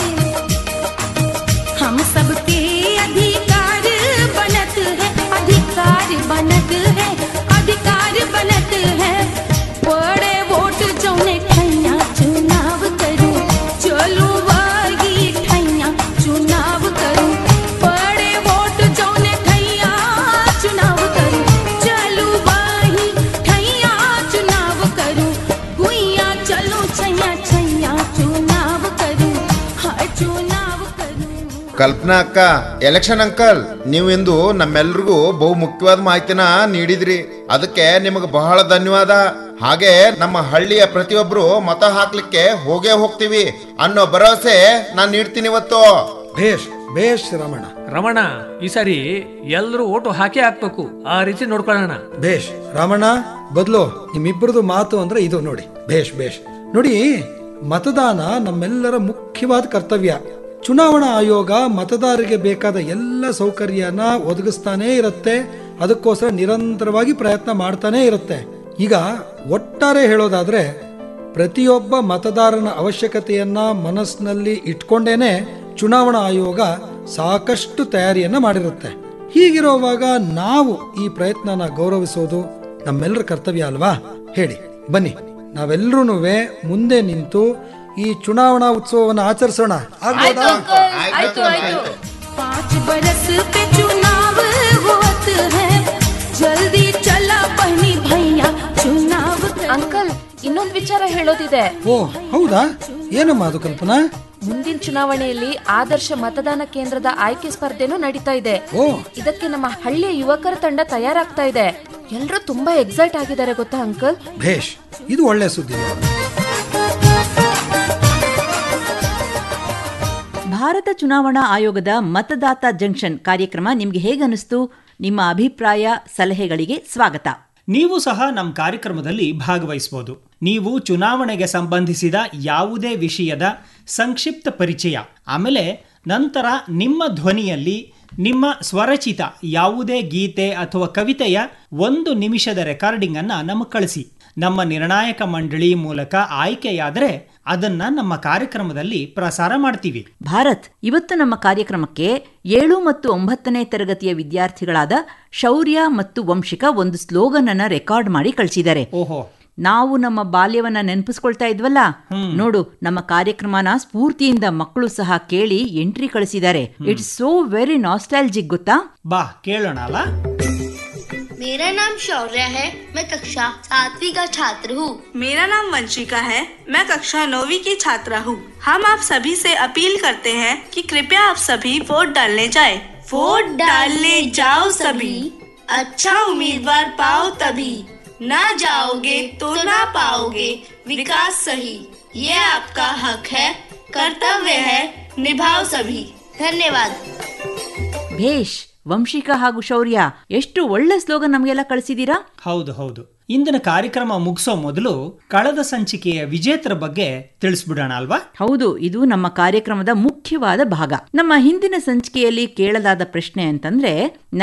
हम सबके अधिकार बनत है अधिकार बनत है अधिकार बनत है बड़े वोट जौने ठैया चुनाव करूं चलो वागी ठैया चुनाव करूं बड़े वोट जौने ठैया चुनाव करूं चलो वाही ठैया चुनाव करूं गुइया चलो छैया छैया चुनाव करूं हाँ चुनाव करूं ಕಲ್ಪನಾ ಅಕ್ಕ ಎಲೆಕ್ಷನ್ ಅಂಕಲ್ ನೀವು ಇಂದು ನಮ್ಮೆಲ್ರಿಗೂ ಬಹು ಮುಖ್ಯವಾದ ಮಾಹಿತಿನ ನೀಡಿದ್ರಿ ಅದಕ್ಕೆ ನಿಮಗೆ ಬಹಳ ಧನ್ಯವಾದ ಹಾಗೆ ನಮ್ಮ ಹಳ್ಳಿಯ ಪ್ರತಿಯೊಬ್ರು ಮತ ಹಾಕ್ಲಿಕ್ಕೆ ಹೋಗೇ ಹೋಗ್ತೀವಿ ಅನ್ನೋ ಭರವಸೆ ನಾನು ನೀಡ್ತೀನಿ ಇವತ್ತು ಭೇಷ್ ಭೇಷ್ ರಮಣ ರಮಣ ಈ ಸಾರಿ ಎಲ್ಲರೂ ಓಟು ಹಾಕಿ ಹಾಕ್ಬೇಕು ಆ ರೀತಿ ನೋಡ್ಕೊಳ್ಳೋಣ ಭೇಷ್ ರಾಮಣ್ಣ ಬದಲು ನಿಮ್ಮಿಬ್ಬರದು ಮಾತು ಅಂದ್ರೆ ಇದು ನೋಡಿ ಭೇಷ್ ಭೇಷ್ ನೋಡಿ ಮತದಾನ ನಮ್ಮೆಲ್ಲರ ಮುಖ್ಯವಾದ ಕರ್ತವ್ಯ ಚುನಾವಣಾ ಆಯೋಗ ಮತದಾರರಿಗೆ ಬೇಕಾದ ಎಲ್ಲ ಸೌಕರ್ಯನ ಒದಗಿಸ್ತಾನೇ ಇರುತ್ತೆ ಅದಕ್ಕೋಸ್ಕರ ನಿರಂತರವಾಗಿ ಪ್ರಯತ್ನ ಮಾಡ್ತಾನೇ ಇರುತ್ತೆ ಈಗ ಒಟ್ಟಾರೆ ಹೇಳೋದಾದ್ರೆ ಪ್ರತಿಯೊಬ್ಬ ಮತದಾರನ ಅವಶ್ಯಕತೆಯನ್ನ ಮನಸ್ಸಿನಲ್ಲಿ ಇಟ್ಕೊಂಡೇನೆ ಚುನಾವಣಾ ಆಯೋಗ ಸಾಕಷ್ಟು ತಯಾರಿಯನ್ನ ಮಾಡಿರುತ್ತೆ ಹೀಗಿರುವಾಗ ನಾವು ಈ ಪ್ರಯತ್ನನ ಗೌರವಿಸೋದು ನಮ್ಮೆಲ್ಲರ ಕರ್ತವ್ಯ ಅಲ್ವಾ ಹೇಳಿ ಬನ್ನಿ ನಾವೆಲ್ಲರೂ ಮುಂದೆ ನಿಂತು ಈ ಚುನಾವಣಾ ಉತ್ಸವವನ್ನು ಆಚರಿಸೋಣ ಆಗ್ಬೋದಾ पाँच बरस पे चुनाव होत है जल्दी चला बहनी भैया चुनाव ಅಂಕಲ್ ಇನ್ನೊಂದು ವಿಚಾರ ಹೇಳೋದಿದೆ ಓ ಹೌದಾ ಏನಮ್ಮ ಅದು ಕಲ್ಪನಾ ಮುಂದಿನ ಚುನಾವಣೆಯಲ್ಲಿ ಆದರ್ಶ ಮತದಾನ ಕೇಂದ್ರದ ಆಯ್ಕೆ ಸ್ಪರ್ಧೆನೂ ನಡೀತಾ ಇದೆ ಓ ಇದಕ್ಕೆ ನಮ್ಮ ಹಳ್ಳಿಯ ಯುವಕರ ತಂಡ ತಯಾರಾಗ್ತಾ ಇದೆ ಎಲ್ರೂ ತುಂಬಾ ಎಕ್ಸೈಟ್ ಆಗಿದ್ದಾರೆ ಗೊತ್ತಾ ಅಂಕಲ್ ಭೇಷ್ ಇದು ಒಳ್ಳೆ ಸುದ್ದಿ ಭಾರತ ಚುನಾವಣಾ ಆಯೋಗದ ಮತದಾತ ಜಂಕ್ಷನ್ ಕಾರ್ಯಕ್ರಮ ನಿಮ್ಗೆ ಹೇಗನಿಸ್ತು ನಿಮ್ಮ ಅಭಿಪ್ರಾಯ ಸಲಹೆಗಳಿಗೆ ಸ್ವಾಗತ ನೀವು ಸಹ ನಮ್ಮ ಕಾರ್ಯಕ್ರಮದಲ್ಲಿ ಭಾಗವಹಿಸಬಹುದು ನೀವು ಚುನಾವಣೆಗೆ ಸಂಬಂಧಿಸಿದ ಯಾವುದೇ ವಿಷಯದ ಸಂಕ್ಷಿಪ್ತ ಪರಿಚಯ ಆಮೇಲೆ ನಂತರ ನಿಮ್ಮ ಧ್ವನಿಯಲ್ಲಿ ನಿಮ್ಮ ಸ್ವರಚಿತ ಯಾವುದೇ ಗೀತೆ ಅಥವಾ ಕವಿತೆಯ ಒಂದು ನಿಮಿಷದ ರೆಕಾರ್ಡಿಂಗ್ ಅನ್ನ ನಮಗೆ ಕಳಿಸಿ ನಮ್ಮ ನಿರ್ಣಾಯಕ ಮಂಡಳಿ ಮೂಲಕ ಆಯ್ಕೆಯಾದರೆ ಅದನ್ನ ನಮ್ಮ ಕಾರ್ಯಕ್ರಮದಲ್ಲಿ ಪ್ರಸಾರ ಮಾಡ್ತೀವಿ ಭಾರತ್ ಇವತ್ತು ನಮ್ಮ ಕಾರ್ಯಕ್ರಮಕ್ಕೆ ಏಳು ಮತ್ತು ಒಂಬತ್ತನೇ ತರಗತಿಯ ವಿದ್ಯಾರ್ಥಿಗಳಾದ ಶೌರ್ಯ ಮತ್ತು ವಂಶಿಕ ಒಂದು ಸ್ಲೋಗನ್ ಅನ್ನ ರೆಕಾರ್ಡ್ ಮಾಡಿ ಕಳಿಸಿದ್ದಾರೆ ಓಹೋ ನಾವು ನಮ್ಮ ಬಾಲ್ಯವನ್ನ ನೆನಪಿಸ್ಕೊಳ್ತಾ ಇದ್ವಲ್ಲ ನೋಡು ನಮ್ಮ ಕಾರ್ಯಕ್ರಮನ ಸ್ಫೂರ್ತಿಯಿಂದ ಮಕ್ಕಳು ಸಹ ಕೇಳಿ ಎಂಟ್ರಿ ಕಳಿಸಿದ್ದಾರೆ ಇಟ್ಸ್ ಸೋ ವೆರಿ ನಾಸ್ಟಾಲಜಿಕ್ ಗೊತ್ತಾ ಬಾ ಕೇಳೋಣ ಅಲ್ಲ मेरा नाम शौर्य है मैं कक्षा सातवीं का छात्र हूँ मेरा नाम वंशिका है मैं कक्षा नौवीं की छात्रा हूँ हम आप सभी से अपील करते हैं कि कृपया आप सभी वोट डालने जाएं। वोट डालने जाओ सभी अच्छा उम्मीदवार पाओ तभी ना जाओगे तो ना पाओगे विकास सही ये आपका हक है कर्तव्य है निभाओ सभी धन्यवाद ಭೇಷ್ ವಂಶಿಕಾ ಹಾಗೂ ಶೌರ್ಯ ಎಷ್ಟು ಒಳ್ಳೆ ಸ್ಲೋಗನ್ ನಮಗೆಲ್ಲ ಕಳಿಸಿದೀರಾ ಹೌದು ಹೌದು ಇಂದಿನ ಕಾರ್ಯಕ್ರಮ ಮುಗಿಸೋ ಮೊದಲು ಕಳೆದ ಸಂಚಿಕೆಯ ವಿಜೇತರ ಬಗ್ಗೆ ತಿಳಿಸ್ಬಿಡೋಣ ಅಲ್ವಾ ಹೌದು ಇದು ನಮ್ಮ ಕಾರ್ಯಕ್ರಮದ ಮುಖ್ಯವಾದ ಭಾಗ ನಮ್ಮ ಹಿಂದಿನ ಸಂಚಿಕೆಯಲ್ಲಿ ಕೇಳಲಾದ ಪ್ರಶ್ನೆ ಅಂತಂದ್ರೆ